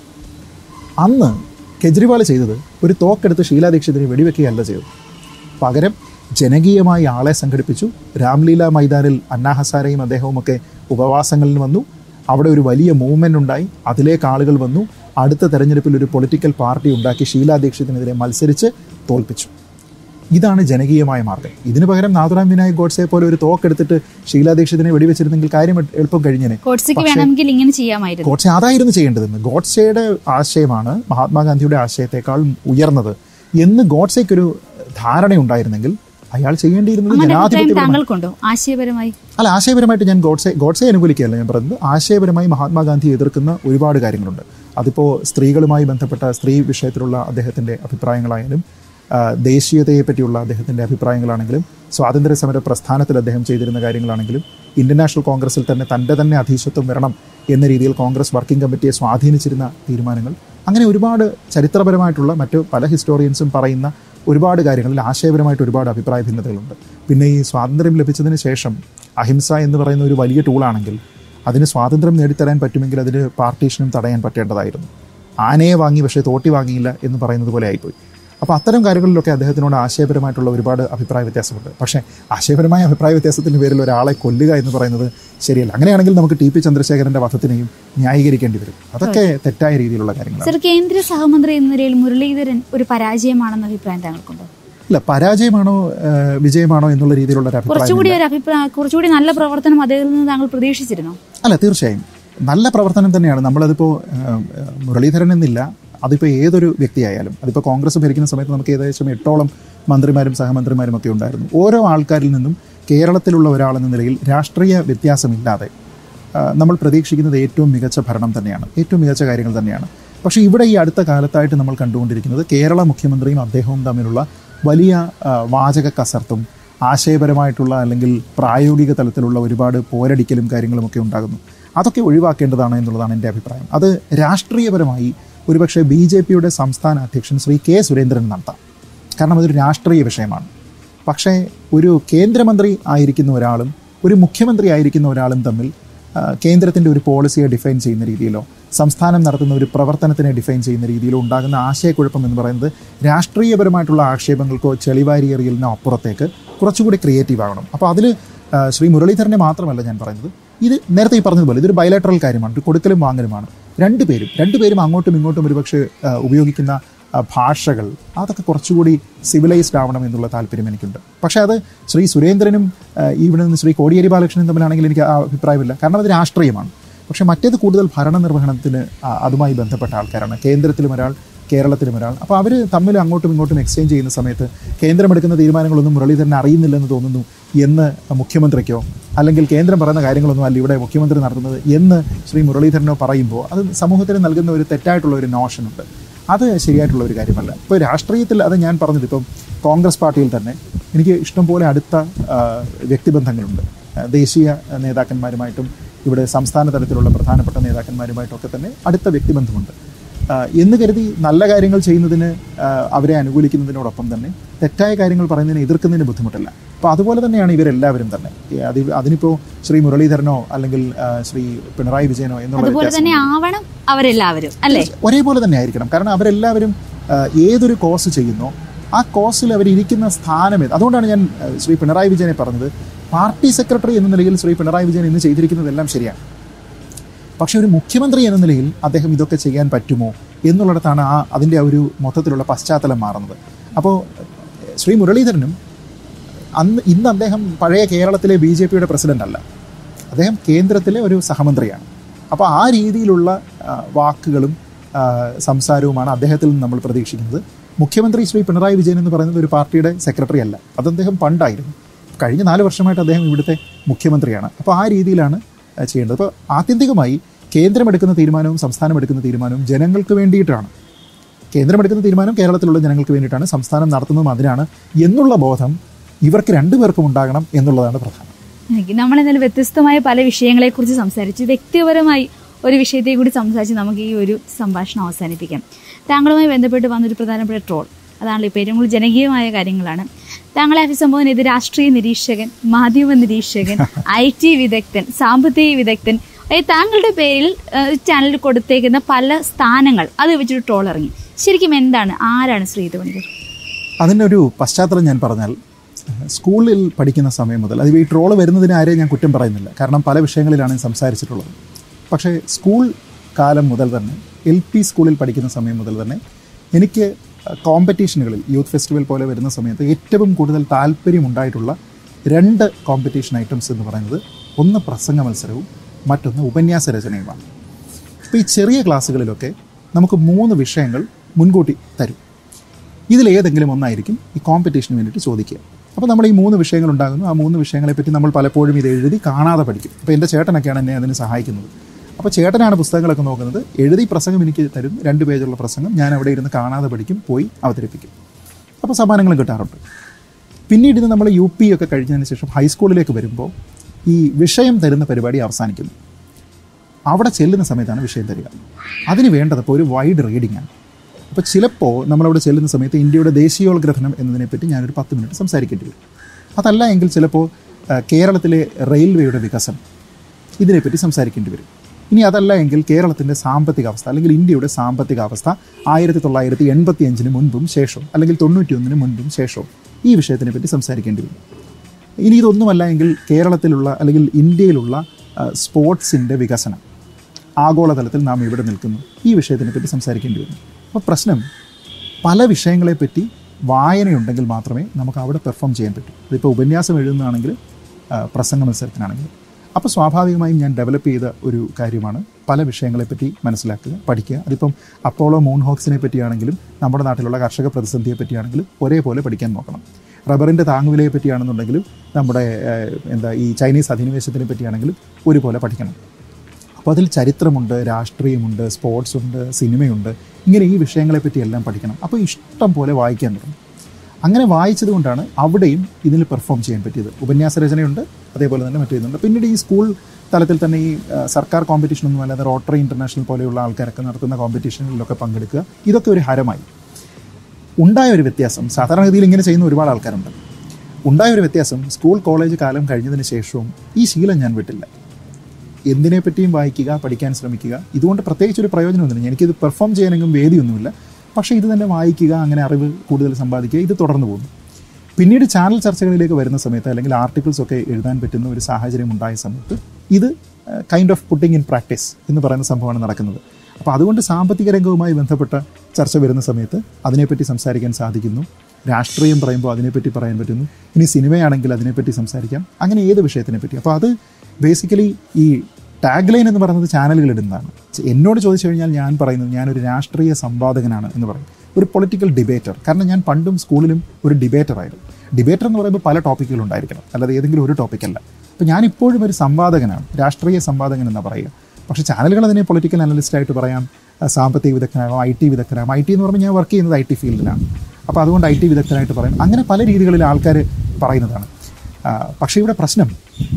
അന്ന് കെജ്രിവാൾ ചെയ്തത് ഒരു തോക്കെടുത്ത് ഷീലാ ദീക്ഷിതിനെ വെടിവെക്കുകയല്ല ചെയ്തത് പകരം ജനകീയമായി ആളെ സംഘടിപ്പിച്ചു രാംലീല മൈതാനിൽ അന്നാ ഹസാരയും അദ്ദേഹവുമൊക്കെ ഉപവാസങ്ങളിൽ വന്നു അവിടെ ഒരു വലിയ മൂവ്മെൻ്റ് ഉണ്ടായി അതിലേക്ക് ആളുകൾ വന്നു അടുത്ത തെരഞ്ഞെടുപ്പിൽ ഒരു പൊളിറ്റിക്കൽ പാർട്ടി ഉണ്ടാക്കി ഷീലാ ദീക്ഷിതിനെതിരെ മത്സരിച്ച് തോൽപ്പിച്ചു ഇതാണ് ജനകീയമായ മാർഗം ഇതിനു പകരം നാഥുറാം വിനായക് ഗോഡ്സെ പോലെ ഒരു തോക്കെടുത്തിട്ട് ഷീലാ ദീക്ഷിതിനെ വെടിവെച്ചിരുന്നെങ്കിൽ കാര്യം എ- എളുപ്പം കഴിഞ്ഞേനെ ഗോഡ്സെക്ക് വേണമെങ്കിൽ ഇങ്ങനെ ചെയ്യാമായിരുന്നു ഗോഡ്സെ അതായിരുന്നു ചെയ്യേണ്ടതെന്ന് ഗോഡ്സെയുടെ ആശയമാണ് മഹാത്മാഗാന്ധിയുടെ ആശയത്തെക്കാൾ ഉയർന്നത് എന്ന് ഗോഡ്സെക്കൊരു ധാരണയുണ്ടായിരുന്നെങ്കിൽ അയാൾ ചെയ്യേണ്ടിയിരുന്നത് അങ്ങനെ അഭിപ്രായം ജനാധിപത്യ താങ്കൾക്കുണ്ടോ ആശയപരമായി അല്ല ആശയപരമായിട്ട് ഞാൻ ഗോഡ്സെ ഗോഡ്സെ അനുകൂലിക്കുകയല്ല ഞാൻ പറയുന്നത് ആശയപരമായി മഹാത്മാഗാന്ധി എതിർക്കുന്ന ഒരുപാട് കാര്യങ്ങളുണ്ട് അതിപ്പോൾ സ്ത്രീകളുമായി ബന്ധപ്പെട്ട സ്ത്രീ വിഷയത്തിലുള്ള അദ്ദേഹത്തിൻ്റെ അഭിപ്രായങ്ങളായാലും ആ, ദേശീയതയെ പറ്റിയുള്ള അദ്ദേഹത്തിൻ്റെ അഭിപ്രായങ്ങളാണെങ്കിലും സ്വാതന്ത്ര്യ സമര പ്രസ്ഥാനത്തിൽ അദ്ദേഹം ചെയ്തിരുന്ന കാര്യങ്ങളാണെങ്കിലും ഇന്ത്യൻ നാഷണൽ കോൺഗ്രസിൽ തന്നെ തൻ്റെ തന്നെ അധീശത്വം വരണം എന്ന രീതിയിൽ കോൺഗ്രസ് വർക്കിംഗ് കമ്മിറ്റിയെ സ്വാധീനിച്ചിരുന്ന തീരുമാനങ്ങൾ അങ്ങനെ ഒരുപാട് ചരിത്രപരമായിട്ടുള്ള മറ്റു പല ഹിസ്റ്റോറിയൻസും പറയുന്ന ഒരുപാട് കാര്യങ്ങളിൽ ആശയപരമായിട്ട് ഒരുപാട് അഭിപ്രായ ഭിന്നതകളുണ്ട് പിന്നെ ഈ സ്വാതന്ത്ര്യം ലഭിച്ചതിന് ശേഷം അഹിംസ എന്ന് പറയുന്ന ഒരു വലിയ ടൂളാണെങ്കിൽ അതിന് സ്വാതന്ത്ര്യം നേടിത്തരാൻ പറ്റുമെങ്കിൽ അതിന് പാർട്ടീഷനും തടയാൻ പറ്റേണ്ടതായിരുന്നു ആനയെ വാങ്ങി പക്ഷേ തോട്ടി വാങ്ങിയില്ല എന്ന് പറയുന്നത് പോലെ ആയിപ്പോയി അപ്പോൾ അത്തരം കാര്യങ്ങളിലൊക്കെ അദ്ദേഹത്തിനോട് ആശയപരമായിട്ടുള്ള ഒരുപാട് അഭിപ്രായ വ്യത്യാസമുണ്ട് പക്ഷേ ആശയപരമായ അഭിപ്രായ വ്യത്യാസത്തിൻ്റെ പേരിൽ ഒരാളെ കൊല്ലുക എന്ന് പറയുന്നത് ശരിയല്ല അങ്ങനെയാണെങ്കിൽ നമുക്ക് ടി പി ചന്ദ്രശേഖരൻ്റെ വധത്തിനെയും ന്യായീകരിക്കേണ്ടി വരും അതൊക്കെ തെറ്റായ രീതിയിലുള്ള കാര്യങ്ങളാണ് സർ കേന്ദ്ര സഹമന്ത്രി എന്ന നിലയിൽ മുരളീധരൻ ഒരു പരാജയമാണെന്ന അഭിപ്രായം താങ്കൾക്കുണ്ടോ ഇല്ല പരാജയമാണോ ഏഹ്, വിജയമാണോ എന്നുള്ള രീതിയിലുള്ള ഒരു അഭിപ്രായം കുറച്ചുകൂടി ഒരു അഭിപ്രായം കുറച്ചുകൂടി നല്ല പ്രവർത്തനം അദ്ദേഹത്തിൽ നിന്ന് താങ്കൾ പ്രതീക്ഷിച്ചിരുന്നോ അല്ല തീർച്ചയായും നല്ല പ്രവർത്തനം തന്നെയാണ് നമ്മളതിപ്പോൾ ഏഹ്, മുരളീധരൻ എന്നില്ല അതിപ്പോൾ ഏതൊരു വ്യക്തിയായാലും അതിപ്പോൾ കോൺഗ്രസ് ഭരിക്കുന്ന സമയത്ത് നമുക്ക് ഏകദേശം എട്ടോളം മന്ത്രിമാരും സഹമന്ത്രിമാരും ഒക്കെ ഉണ്ടായിരുന്നു ഓരോ ആൾക്കാരിൽ നിന്നും കേരളത്തിലുള്ള ഒരാളെന്ന നിലയിൽ രാഷ്ട്രീയ വ്യത്യാസമില്ലാതെ ആ, നമ്മൾ പ്രതീക്ഷിക്കുന്നത് ഏറ്റവും മികച്ച ഭരണം തന്നെയാണ് ഏറ്റവും മികച്ച കാര്യങ്ങൾ തന്നെയാണ് പക്ഷേ ഇവിടെ ഈ അടുത്ത കാലത്തായിട്ട് നമ്മൾ കണ്ടുകൊണ്ടിരിക്കുന്നത് കേരള മുഖ്യമന്ത്രിയും അദ്ദേഹവും തമ്മിലുള്ള വലിയ ആ, വാചക കസർത്തും ആശയപരമായിട്ടുള്ള അല്ലെങ്കിൽ പ്രായോഗിക തലത്തിലുള്ള ഒരുപാട് പോരടിക്കലും കാര്യങ്ങളുമൊക്കെ ഉണ്ടാകുന്നു അതൊക്കെ ഒഴിവാക്കേണ്ടതാണ് എന്നുള്ളതാണ് എൻ്റെ അഭിപ്രായം അത് രാഷ്ട്രീയപരമായി ഒരുപക്ഷെ ബി ജെ പിയുടെ സംസ്ഥാന അധ്യക്ഷൻ ശ്രീ കെ സുരേന്ദ്രൻ നടത്താം കാരണം അതൊരു രാഷ്ട്രീയ വിഷയമാണ് പക്ഷേ ഒരു കേന്ദ്രമന്ത്രി ആയിരിക്കുന്ന ഒരാളും ഒരു മുഖ്യമന്ത്രി ആയിരിക്കുന്ന ഒരാളും തമ്മിൽ കേന്ദ്രത്തിൻ്റെ ഒരു പോളിസിയെ ഡിഫൈൻ ചെയ്യുന്ന രീതിയിലോ സംസ്ഥാനം നടത്തുന്ന ഒരു പ്രവർത്തനത്തിനെ ഡിഫൈൻ ചെയ്യുന്ന രീതിയിലോ ഉണ്ടാകുന്ന ആശയക്കുഴപ്പം എന്ന് പറയുന്നത് രാഷ്ട്രീയപരമായിട്ടുള്ള ആക്ഷേപങ്ങൾക്കോ ചെളിവാരിയെറിയലിനോ അപ്പുറത്തേക്ക് കുറച്ചുകൂടി ക്രിയേറ്റീവ് ആവണം അപ്പോൾ അതിൽ ശ്രീ മുരളീധരനെ മാത്രമല്ല ഞാൻ പറയുന്നത് ഇത് നേരത്തെ ഈ പറഞ്ഞതുപോലെ ഇതൊരു ബയലാട്രൽ കാര്യമാണ് ഒരു കൊടുക്കലും വാങ്ങലുമാണ് രണ്ടുപേരും രണ്ടുപേരും അങ്ങോട്ടും ഇങ്ങോട്ടും ഒരുപക്ഷെ ആ, ഉപയോഗിക്കുന്ന ആ, ഭാഷകൾ അതൊക്കെ കുറച്ചുകൂടി സിവിലൈസ്ഡ് ആവണം എന്നുള്ള താല്പര്യം എനിക്കുണ്ട് പക്ഷേ അത് ശ്രീ സുരേന്ദ്രനും ആ, ഇവിടെ നിന്ന് ശ്രീ കോടിയേരി ബാലകൃഷ്ണനും തമ്മിലാണെങ്കിൽ എനിക്ക് ആ അഭിപ്രായമില്ല കാരണം അത് രാഷ്ട്രീയമാണ് പക്ഷേ മറ്റേത് കൂടുതൽ ഭരണനിർവഹണത്തിന് ആ, അതുമായി ബന്ധപ്പെട്ട ആൾക്കാരാണ് കേന്ദ്രത്തിലും ഒരാൾ കേരളത്തിലും ഒരാൾ അപ്പോൾ അവർ തമ്മിൽ അങ്ങോട്ടും ഇങ്ങോട്ടും എക്സ്ചേഞ്ച് ചെയ്യുന്ന സമയത്ത് കേന്ദ്രമെടുക്കുന്ന തീരുമാനങ്ങളൊന്നും മുരളീധരൻ അറിയുന്നില്ലെന്ന് തോന്നുന്നു എന്ന് മുഖ്യമന്ത്രിക്കോ അല്ലെങ്കിൽ കേന്ദ്രം പറയുന്ന കാര്യങ്ങളൊന്നും അല്ല ഇവിടെ മുഖ്യമന്ത്രി നടത്തുന്നത് എന്ന് ശ്രീ മുരളീധരനോ പറയുമ്പോൾ അത് സമൂഹത്തിന് നൽകുന്ന ഒരു തെറ്റായിട്ടുള്ള ഒരു നോഷനുണ്ട് അത് ശരിയായിട്ടുള്ള ഒരു കാര്യമല്ല ഇപ്പോൾ രാഷ്ട്രീയത്തിൽ അത് ഞാൻ പറഞ്ഞത് ഇപ്പം കോൺഗ്രസ് പാർട്ടിയിൽ തന്നെ എനിക്ക് ഇഷ്ടംപോലെ അടുത്ത ആ, വ്യക്തിബന്ധങ്ങളുണ്ട് ആ, ദേശീയ നേതാക്കന്മാരുമായിട്ടും ഇവിടെ സംസ്ഥാന തലത്തിലുള്ള പ്രധാനപ്പെട്ട നേതാക്കന്മാരുമായിട്ടൊക്കെ തന്നെ അടുത്ത വ്യക്തിബന്ധമുണ്ട് ആ, എന്ന് കരുതി നല്ല കാര്യങ്ങൾ ചെയ്യുന്നതിന് ആ, അവരെ അനുകൂലിക്കുന്നതിനോടൊപ്പം തന്നെ തെറ്റായ കാര്യങ്ങൾ പറയുന്നതിനെ എതിർക്കുന്നതിന് ബുദ്ധിമുട്ടില്ല അപ്പോൾ അതുപോലെ തന്നെയാണ് ഇവരെല്ലാവരും തന്നെ ഈ അത് അതിനിപ്പോൾ ശ്രീ മുരളീധരനോ അല്ലെങ്കിൽ ആ, ശ്രീ പിണറായി വിജയനോ എന്നുള്ള അതുപോലെ വ്യത്യാസം തന്നെ ആവണം അവരെല്ലാവരും അല്ലേ ഒരേപോലെ തന്നെ ആയിരിക്കണം കാരണം അവരെല്ലാവരും ആ, ഏതൊരു കോഴ്സ് ചെയ്യുന്നോ ആ കോഴ്സിൽ അവരിയ്ക്കുന്ന സ്ഥാനം ഏത് അതുകൊണ്ടാണ് ഞാൻ ആ, ശ്രീ പിണറായി വിജയനെ പറഞ്ഞത് പാർട്ടി സെക്രട്ടറി എന്ന നിലയിൽ ശ്രീ പിണറായി വിജയൻ ഇന്ന് ചെയ്തിരിക്കുന്നതെല്ലാം ശരിയാണ് പക്ഷെ ഒരു മുഖ്യമന്ത്രി എന്ന നിലയിൽ അദ്ദേഹം ഇതൊക്കെ ചെയ്യാൻ പറ്റുമോ എന്നുള്ളിടത്താണ് ആ അതിൻ്റെ ആ ഒരു മൊത്തത്തിലുള്ള പശ്ചാത്തലം മാറുന്നത് അപ്പോൾ ശ്രീ മുരളീധരനും അന്ന് ഇന്ന് അദ്ദേഹം പഴയ കേരളത്തിലെ ബി ജെ പിയുടെ പ്രസിഡന്റ് അല്ല അദ്ദേഹം കേന്ദ്രത്തിലെ ഒരു സഹമന്ത്രിയാണ് അപ്പോൾ ആ രീതിയിലുള്ള ആ, വാക്കുകളും ആ, സംസാരവുമാണ് അദ്ദേഹത്തിൽ നിന്ന് നമ്മൾ പ്രതീക്ഷിക്കുന്നത് മുഖ്യമന്ത്രി ശ്രീ പിണറായി വിജയൻ എന്ന് പറയുന്നത് ഒരു പാർട്ടിയുടെ സെക്രട്ടറി അല്ല അത് അദ്ദേഹം പണ്ടായിരുന്നു കഴിഞ്ഞ നാല് വർഷമായിട്ട് അദ്ദേഹം ഇവിടുത്തെ മുഖ്യമന്ത്രിയാണ് അപ്പോൾ ആ രീതിയിലാണ് ആ, ചെയ്യേണ്ടത് അപ്പോൾ ആത്യന്തികമായി കേന്ദ്രം എടുക്കുന്ന തീരുമാനവും സംസ്ഥാനം എടുക്കുന്ന തീരുമാനവും ജനങ്ങൾക്ക് വേണ്ടിയിട്ടാണ് കേന്ദ്രം എടുക്കുന്ന തീരുമാനം കേരളത്തിലുള്ള ജനങ്ങൾക്ക് വേണ്ടിയിട്ടാണ് സംസ്ഥാനം നടത്തുന്നതും അതിനാണ് എന്നുള്ള ബോധം ഇവർക്ക് രണ്ടുപേർക്കും ഉണ്ടാകണം എന്നുള്ളതാണ് പ്രധാനം നമ്മൾ എന്നാലും വ്യത്യസ്തമായ പല വിഷയങ്ങളെക്കുറിച്ച് സംസാരിച്ചു വ്യക്തിപരമായി ഒരു വിഷയത്തെ കൂടി സംസാരിച്ച് നമുക്ക് ഈ ഒരു സംഭാഷണം അവസാനിപ്പിക്കാം താങ്കളുമായി ബന്ധപ്പെട്ട് വന്നൊരു പ്രധാനപ്പെട്ട ട്രോൾ അതാണല്ലോ ഇപ്പോൾ ഏറ്റവും കൂടുതൽ ജനകീയമായ കാര്യങ്ങളാണ് താങ്കളെ അഭിസംബോധന ചെയ്ത് രാഷ്ട്രീയ നിരീക്ഷകൻ മാധ്യമ നിരീക്ഷകൻ ഐ ടി വിദഗ്ധൻ സാമ്പത്തിക വിദഗ്ധൻ അതായത് താങ്കളുടെ പേരിൽ ചാനലിൽ കൊടുത്തേക്കുന്ന പല സ്ഥാനങ്ങൾ അത് വെച്ചൊരു ട്രോൾ ഇറങ്ങി ശരിക്കും എന്താണ് ആരാണ് ശ്രീധ പണിക്കർ അതിൻ്റെ ഒരു പശ്ചാത്തലം ഞാൻ പറഞ്ഞാൽ സ്കൂളിൽ പഠിക്കുന്ന സമയം മുതൽ അത് ഈ ട്രോള് വരുന്നതിന് ആരെയും ഞാൻ കുറ്റം പറയുന്നില്ല കാരണം പല വിഷയങ്ങളിലാണ് ഞാൻ സംസാരിച്ചിട്ടുള്ളത് പക്ഷേ സ്കൂൾ കാലം മുതൽ തന്നെ എൽ പി സ്കൂളിൽ പഠിക്കുന്ന സമയം മുതൽ തന്നെ എനിക്ക് കോമ്പറ്റീഷനുകളിൽ യൂത്ത് ഫെസ്റ്റിവൽ പോലെ വരുന്ന സമയത്ത് ഏറ്റവും കൂടുതൽ താല്പര്യമുണ്ടായിട്ടുള്ള രണ്ട് കോമ്പറ്റീഷൻ ഐറ്റംസ് എന്ന് പറയുന്നത് ഒന്ന് പ്രസംഗ മത്സരവും മറ്റൊന്ന് ഉപന്യാസ രചനയുമാണ് അപ്പോൾ ഈ ചെറിയ ക്ലാസ്സുകളിലൊക്കെ നമുക്ക് മൂന്ന് വിഷയങ്ങൾ മുൻകൂട്ടി തരും ഇതിലേതെങ്കിലും ഒന്നായിരിക്കും ഈ കോമ്പറ്റീഷന് വേണ്ടിയിട്ട് ചോദിക്കുക അപ്പോൾ നമ്മൾ ഈ മൂന്ന് വിഷയങ്ങൾ ഉണ്ടാകുന്നു ആ മൂന്ന് വിഷയങ്ങളെപ്പറ്റി നമ്മൾ പലപ്പോഴും ഇത് എഴുതി കാണാതെ പഠിക്കും അപ്പോൾ എൻ്റെ ചേട്ടനൊക്കെയാണ് എന്നെ അതിന് സഹായിക്കുന്നത് അപ്പോൾ ചേട്ടനാണ് പുസ്തകങ്ങളൊക്കെ നോക്കുന്നത് എഴുതി പ്രസംഗം എനിക്ക് തരും രണ്ട് പേജുള്ള പ്രസംഗം ഞാൻ അവിടെ ഇരുന്ന് കാണാതെ പഠിക്കും പോയി അവതരിപ്പിക്കും അപ്പോൾ സമ്മാനങ്ങളും കിട്ടാറുണ്ട് പിന്നീട് ഇത് നമ്മൾ യു പി ഒക്കെ കഴിഞ്ഞതിന് ശേഷം ഹൈസ്കൂളിലേക്ക് വരുമ്പോൾ ഈ വിഷയം തരുന്ന പരിപാടി അവസാനിക്കുന്നു അവിടെ ചെല്ലുന്ന സമയത്താണ് വിഷയം തരിക അതിന് വേണ്ടത് ഇപ്പോൾ ഒരു വൈഡ് റീഡിംഗ് ആണ് അപ്പോൾ ചിലപ്പോൾ നമ്മളവിടെ ചെല്ലുന്ന സമയത്ത് ഇന്ത്യയുടെ ദേശീയോത്ഗ്രഥനം എന്നതിനെപ്പറ്റി ഞാനൊരു പത്ത് മിനിറ്റ് സംസാരിക്കേണ്ടി വരും അതല്ല എങ്കിൽ ചിലപ്പോൾ ആ, കേരളത്തിലെ റെയിൽവേയുടെ വികസനം ഇതിനെപ്പറ്റി സംസാരിക്കേണ്ടി വരും ഇനി അതല്ല എങ്കിൽ കേരളത്തിൻ്റെ സാമ്പത്തിക അവസ്ഥ അല്ലെങ്കിൽ ഇന്ത്യയുടെ സാമ്പത്തിക അവസ്ഥ ആയിരത്തി തൊള്ളായിരത്തി എൺപത്തി അഞ്ചിന് മുൻപും ശേഷവും അല്ലെങ്കിൽ തൊണ്ണൂറ്റി ഒന്നിന് മുൻപും ശേഷവും ഈ വിഷയത്തിനെ പറ്റി സംസാരിക്കേണ്ടി വരും ഇനി ഇതൊന്നുമല്ല എങ്കിൽ കേരളത്തിലുള്ള അല്ലെങ്കിൽ ഇന്ത്യയിലുള്ള ആ, സ്പോർട്സിൻ്റെ വികസനം ആഗോളതലത്തിൽ നാം എവിടെ നിൽക്കുന്നു ഈ വിഷയത്തിനെ പറ്റി സംസാരിക്കേണ്ടി വരും അപ്പോൾ പ്രശ്നം പല വിഷയങ്ങളെപ്പറ്റി വായനയുണ്ടെങ്കിൽ മാത്രമേ നമുക്ക് അവിടെ പെർഫോം ചെയ്യാൻ പറ്റൂ ഇതിപ്പോൾ ഉപന്യാസം എഴുതുന്നതാണെങ്കിൽ ആ, പ്രസംഗ മത്സരത്തിനാണെങ്കിൽ അപ്പോൾ സ്വാഭാവികമായും ഞാൻ ഡെവലപ്പ് ചെയ്ത ഒരു കാര്യമാണ് പല വിഷയങ്ങളെപ്പറ്റി മനസ്സിലാക്കുക പഠിക്കുക അതിപ്പം അപ്പോളോ മൂൺ ഹോക്സിനെ പറ്റിയാണെങ്കിലും നമ്മുടെ നാട്ടിലുള്ള കർഷക പ്രതിസന്ധിയെ പറ്റിയാണെങ്കിലും ഒരേപോലെ പഠിക്കാൻ നോക്കണം റബ്ബറിൻ്റെ താങ്ങുവിലയെ പറ്റിയാണെന്നുണ്ടെങ്കിലും നമ്മുടെ ഏഹ്, എന്താ ഈ ചൈനീസ് അധിനിവേശത്തിനെ പറ്റിയാണെങ്കിലും ഒരുപോലെ പഠിക്കണം അപ്പോൾ അതിൽ ചരിത്രമുണ്ട് രാഷ്ട്രീയമുണ്ട് സ്പോർട്സ് ഉണ്ട് സിനിമയുണ്ട് ഇങ്ങനെ ഈ വിഷയങ്ങളെപ്പറ്റി എല്ലാം പഠിക്കണം അപ്പോൾ ഇഷ്ടം പോലെ വായിക്കാൻ തുടങ്ങും അങ്ങനെ വായിച്ചത് കൊണ്ടാണ് അവിടെയും ഇതിൽ പെർഫോം ചെയ്യാൻ പറ്റിയത് ഉപന്യാസ രചനയുണ്ട് അതേപോലെ തന്നെ മറ്റു ഇതുണ്ട് പിന്നീട് ഈ സ്കൂൾ തലത്തിൽ തന്നെ ഈ ആ, സർക്കാർ കോമ്പറ്റീഷൻ ഒന്നും അല്ലാതെ റോട്ടറി ഇന്റർനാഷണൽ പോലെയുള്ള ആൾക്കാരൊക്കെ നടത്തുന്ന കോമ്പറ്റീഷനിലൊക്കെ പങ്കെടുക്കുക ഇതൊക്കെ ഒരു ഹരമായി ഉണ്ടായ ഒരു വ്യത്യാസം സാധാരണഗതിയിൽ ഇങ്ങനെ ചെയ്യുന്ന ഒരുപാട് ആൾക്കാരുണ്ട് ഉണ്ടായ ഒരു വ്യത്യാസം സ്കൂൾ കോളേജ് കാലം കഴിഞ്ഞതിന് ശേഷവും ഈ ശീലം ഞാൻ വിട്ടില്ല എന്തിനെ പറ്റിയും വായിക്കുക പഠിക്കാൻ ശ്രമിക്കുക ഇതുകൊണ്ട് പ്രത്യേകിച്ച് ഒരു പ്രയോജനമൊന്നുമില്ല എനിക്കിത് പെർഫോം ചെയ്യാനെങ്കിലും വേദിയൊന്നുമില്ല പക്ഷേ ഇത് തന്നെ വായിക്കുക അങ്ങനെ അറിവ് കൂടുതൽ സമ്പാദിക്കുക ഇത് തുടർന്നു പോകുന്നു പിന്നീട് ചാനൽ ചർച്ചകളിലേക്ക് വരുന്ന സമയത്ത് അല്ലെങ്കിൽ ആർട്ടിക്കിൾസ് ഒക്കെ എഴുതാൻ പറ്റുന്ന ഒരു സാഹചര്യം ഉണ്ടായ സമയത്ത് ഇത് kind of putting in practice എന്ന് പറയുന്ന സംഭവമാണ് നടക്കുന്നത് അപ്പോൾ അതുകൊണ്ട് സാമ്പത്തിക രംഗവുമായി ബന്ധപ്പെട്ട ചർച്ച വരുന്ന സമയത്ത് അതിനെപ്പറ്റി സംസാരിക്കാൻ സാധിക്കുന്നു രാഷ്ട്രീയം പറയുമ്പോൾ അതിനെപ്പറ്റി പറയാൻ പറ്റുന്നു ഇനി സിനിമയാണെങ്കിൽ അതിനെപ്പറ്റി സംസാരിക്കാം അങ്ങനെ ഏത് വിഷയത്തിനെ പറ്റി അപ്പോൾ അത് ബേസിക്കലി ഈ ടാഗ് ലൈൻ എന്ന് പറയുന്നത് ചാനലുകൾ ഇടുന്നതാണ് എന്നോട് ചോദിച്ചു കഴിഞ്ഞാൽ ഞാൻ പറയുന്നത് ഞാനൊരു രാഷ്ട്രീയ സംവാദകനാണ് എന്ന് പറയും ഒരു പൊളിറ്റിക്കൽ ഡിബേറ്റർ കാരണം ഞാൻ പണ്ടും സ്കൂളിലും ഒരു ഡിബേറ്റർ ആയിരുന്നു ഡിബേറ്റർ എന്ന് പറയുമ്പോൾ പല ടോപ്പിക്കുകൾ ഉണ്ടായിരിക്കണം അല്ലാതെ ഏതെങ്കിലും ഒരു ടോപ്പിക്കല്ല അപ്പോൾ ഞാൻ ഇപ്പോഴും ഒരു സംവാദകനാണ് രാഷ്ട്രീയ സംവാദകൻ എന്ന് പറയുക പക്ഷേ ചാനലുകൾ അതിനെ പൊളിറ്റിക്കൽ അനലിസ്റ്റ് ആയിട്ട് പറയാം ആ, സാമ്പത്തിക വിദഗ്ധനാകാം ഐ ടി വിദഗ്ധനാകാം ഐ ടി എന്ന് പറയുമ്പോൾ ഞാൻ വർക്ക് ചെയ്യുന്നത് ഐ ടി ഫീൽഡിലാണ് അപ്പോൾ അതുകൊണ്ട് ഐ ടി വിദഗ്ധനായിട്ട് പറയും അങ്ങനെ പല രീതികളിൽ ആൾക്കാർ പറയുന്നതാണ് ആ, പക്ഷേ ഇവിടെ പ്രശ്നം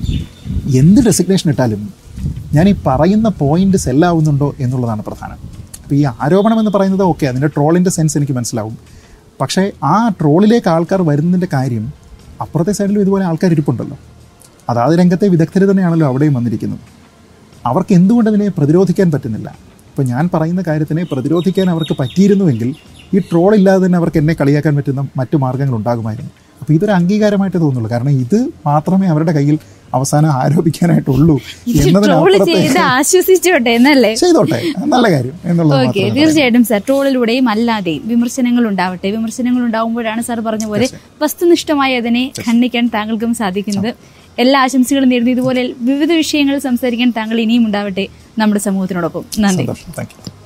എന്ത് ഡെസിഗ്നേഷൻ ഇട്ടാലും ഞാൻ ഈ പറയുന്ന പോയിന്റ് സെല്ലാവുന്നുണ്ടോ എന്നുള്ളതാണ് പ്രധാനം അപ്പോൾ ഈ ആരോപണം എന്ന് പറയുന്നത് ഓക്കെ അതിൻ്റെ ട്രോളിൻ്റെ സെൻസ് എനിക്ക് മനസ്സിലാവും പക്ഷേ ആ ട്രോളിലേക്ക് ആൾക്കാർ വരുന്നതിൻ്റെ കാര്യം അപ്പുറത്തെ സൈഡിലും ഇതുപോലെ ആൾക്കാർ ഇരിപ്പുണ്ടല്ലോ അതാത് രംഗത്തെ വിദഗ്ധർ തന്നെയാണല്ലോ അവിടെയും വന്നിരിക്കുന്നത് അവർക്ക് എന്തുകൊണ്ട് അതിനെ പ്രതിരോധിക്കാൻ പറ്റുന്നില്ല ഇപ്പോൾ ഞാൻ പറയുന്ന കാര്യത്തിനെ പ്രതിരോധിക്കാൻ അവർക്ക് പറ്റിയിരുന്നുവെങ്കിൽ ഈ ട്രോൾ ഇല്ലാതെ തന്നെ അവർക്ക് എന്നെ കളിയാക്കാൻ പറ്റുന്ന മറ്റു മാർഗ്ഗങ്ങൾ ഉണ്ടാകുമായിരുന്നു അപ്പോൾ ഇതൊരു അംഗീകാരമായിട്ട് തോന്നുള്ളൂ കാരണം ഇത് മാത്രമേ അവരുടെ കയ്യിൽ അവസാനം ആരോപിക്കാനായിട്ടുള്ളൂ ട്രോള് എന്നതിനപ്പുറത്തെ ചെയ്ത് ആശ്വസിച്ചോട്ടെ എന്നല്ലേ ചെയ്തോട്ടെ നല്ല കാര്യം എന്നുള്ളത് ഓക്കെ മാത്രമേ തീർച്ചയായിട്ടും സാർ ട്രോളിലൂടെയും അല്ലാതെയും വിമർശനങ്ങൾ ഉണ്ടാവട്ടെ വിമർശനങ്ങൾ ഉണ്ടാവുമ്പോഴാണ് സാർ പറഞ്ഞ പോലെ വസ്തുനിഷ്ഠമായി അതിനെ ഖണ്ഡിക്കാൻ താങ്കൾക്കും സാധിക്കുന്നത് എല്ലാ ആശംസകളും നേരുന്നു ഇതുപോലെ വിവിധ വിഷയങ്ങൾ സംസാരിക്കാൻ താങ്കൾ ഇനിയും ഉണ്ടാവട്ടെ നമ്മുടെ സമൂഹത്തിനോടൊപ്പം നന്ദി സന്തോഷം താങ്ക് യു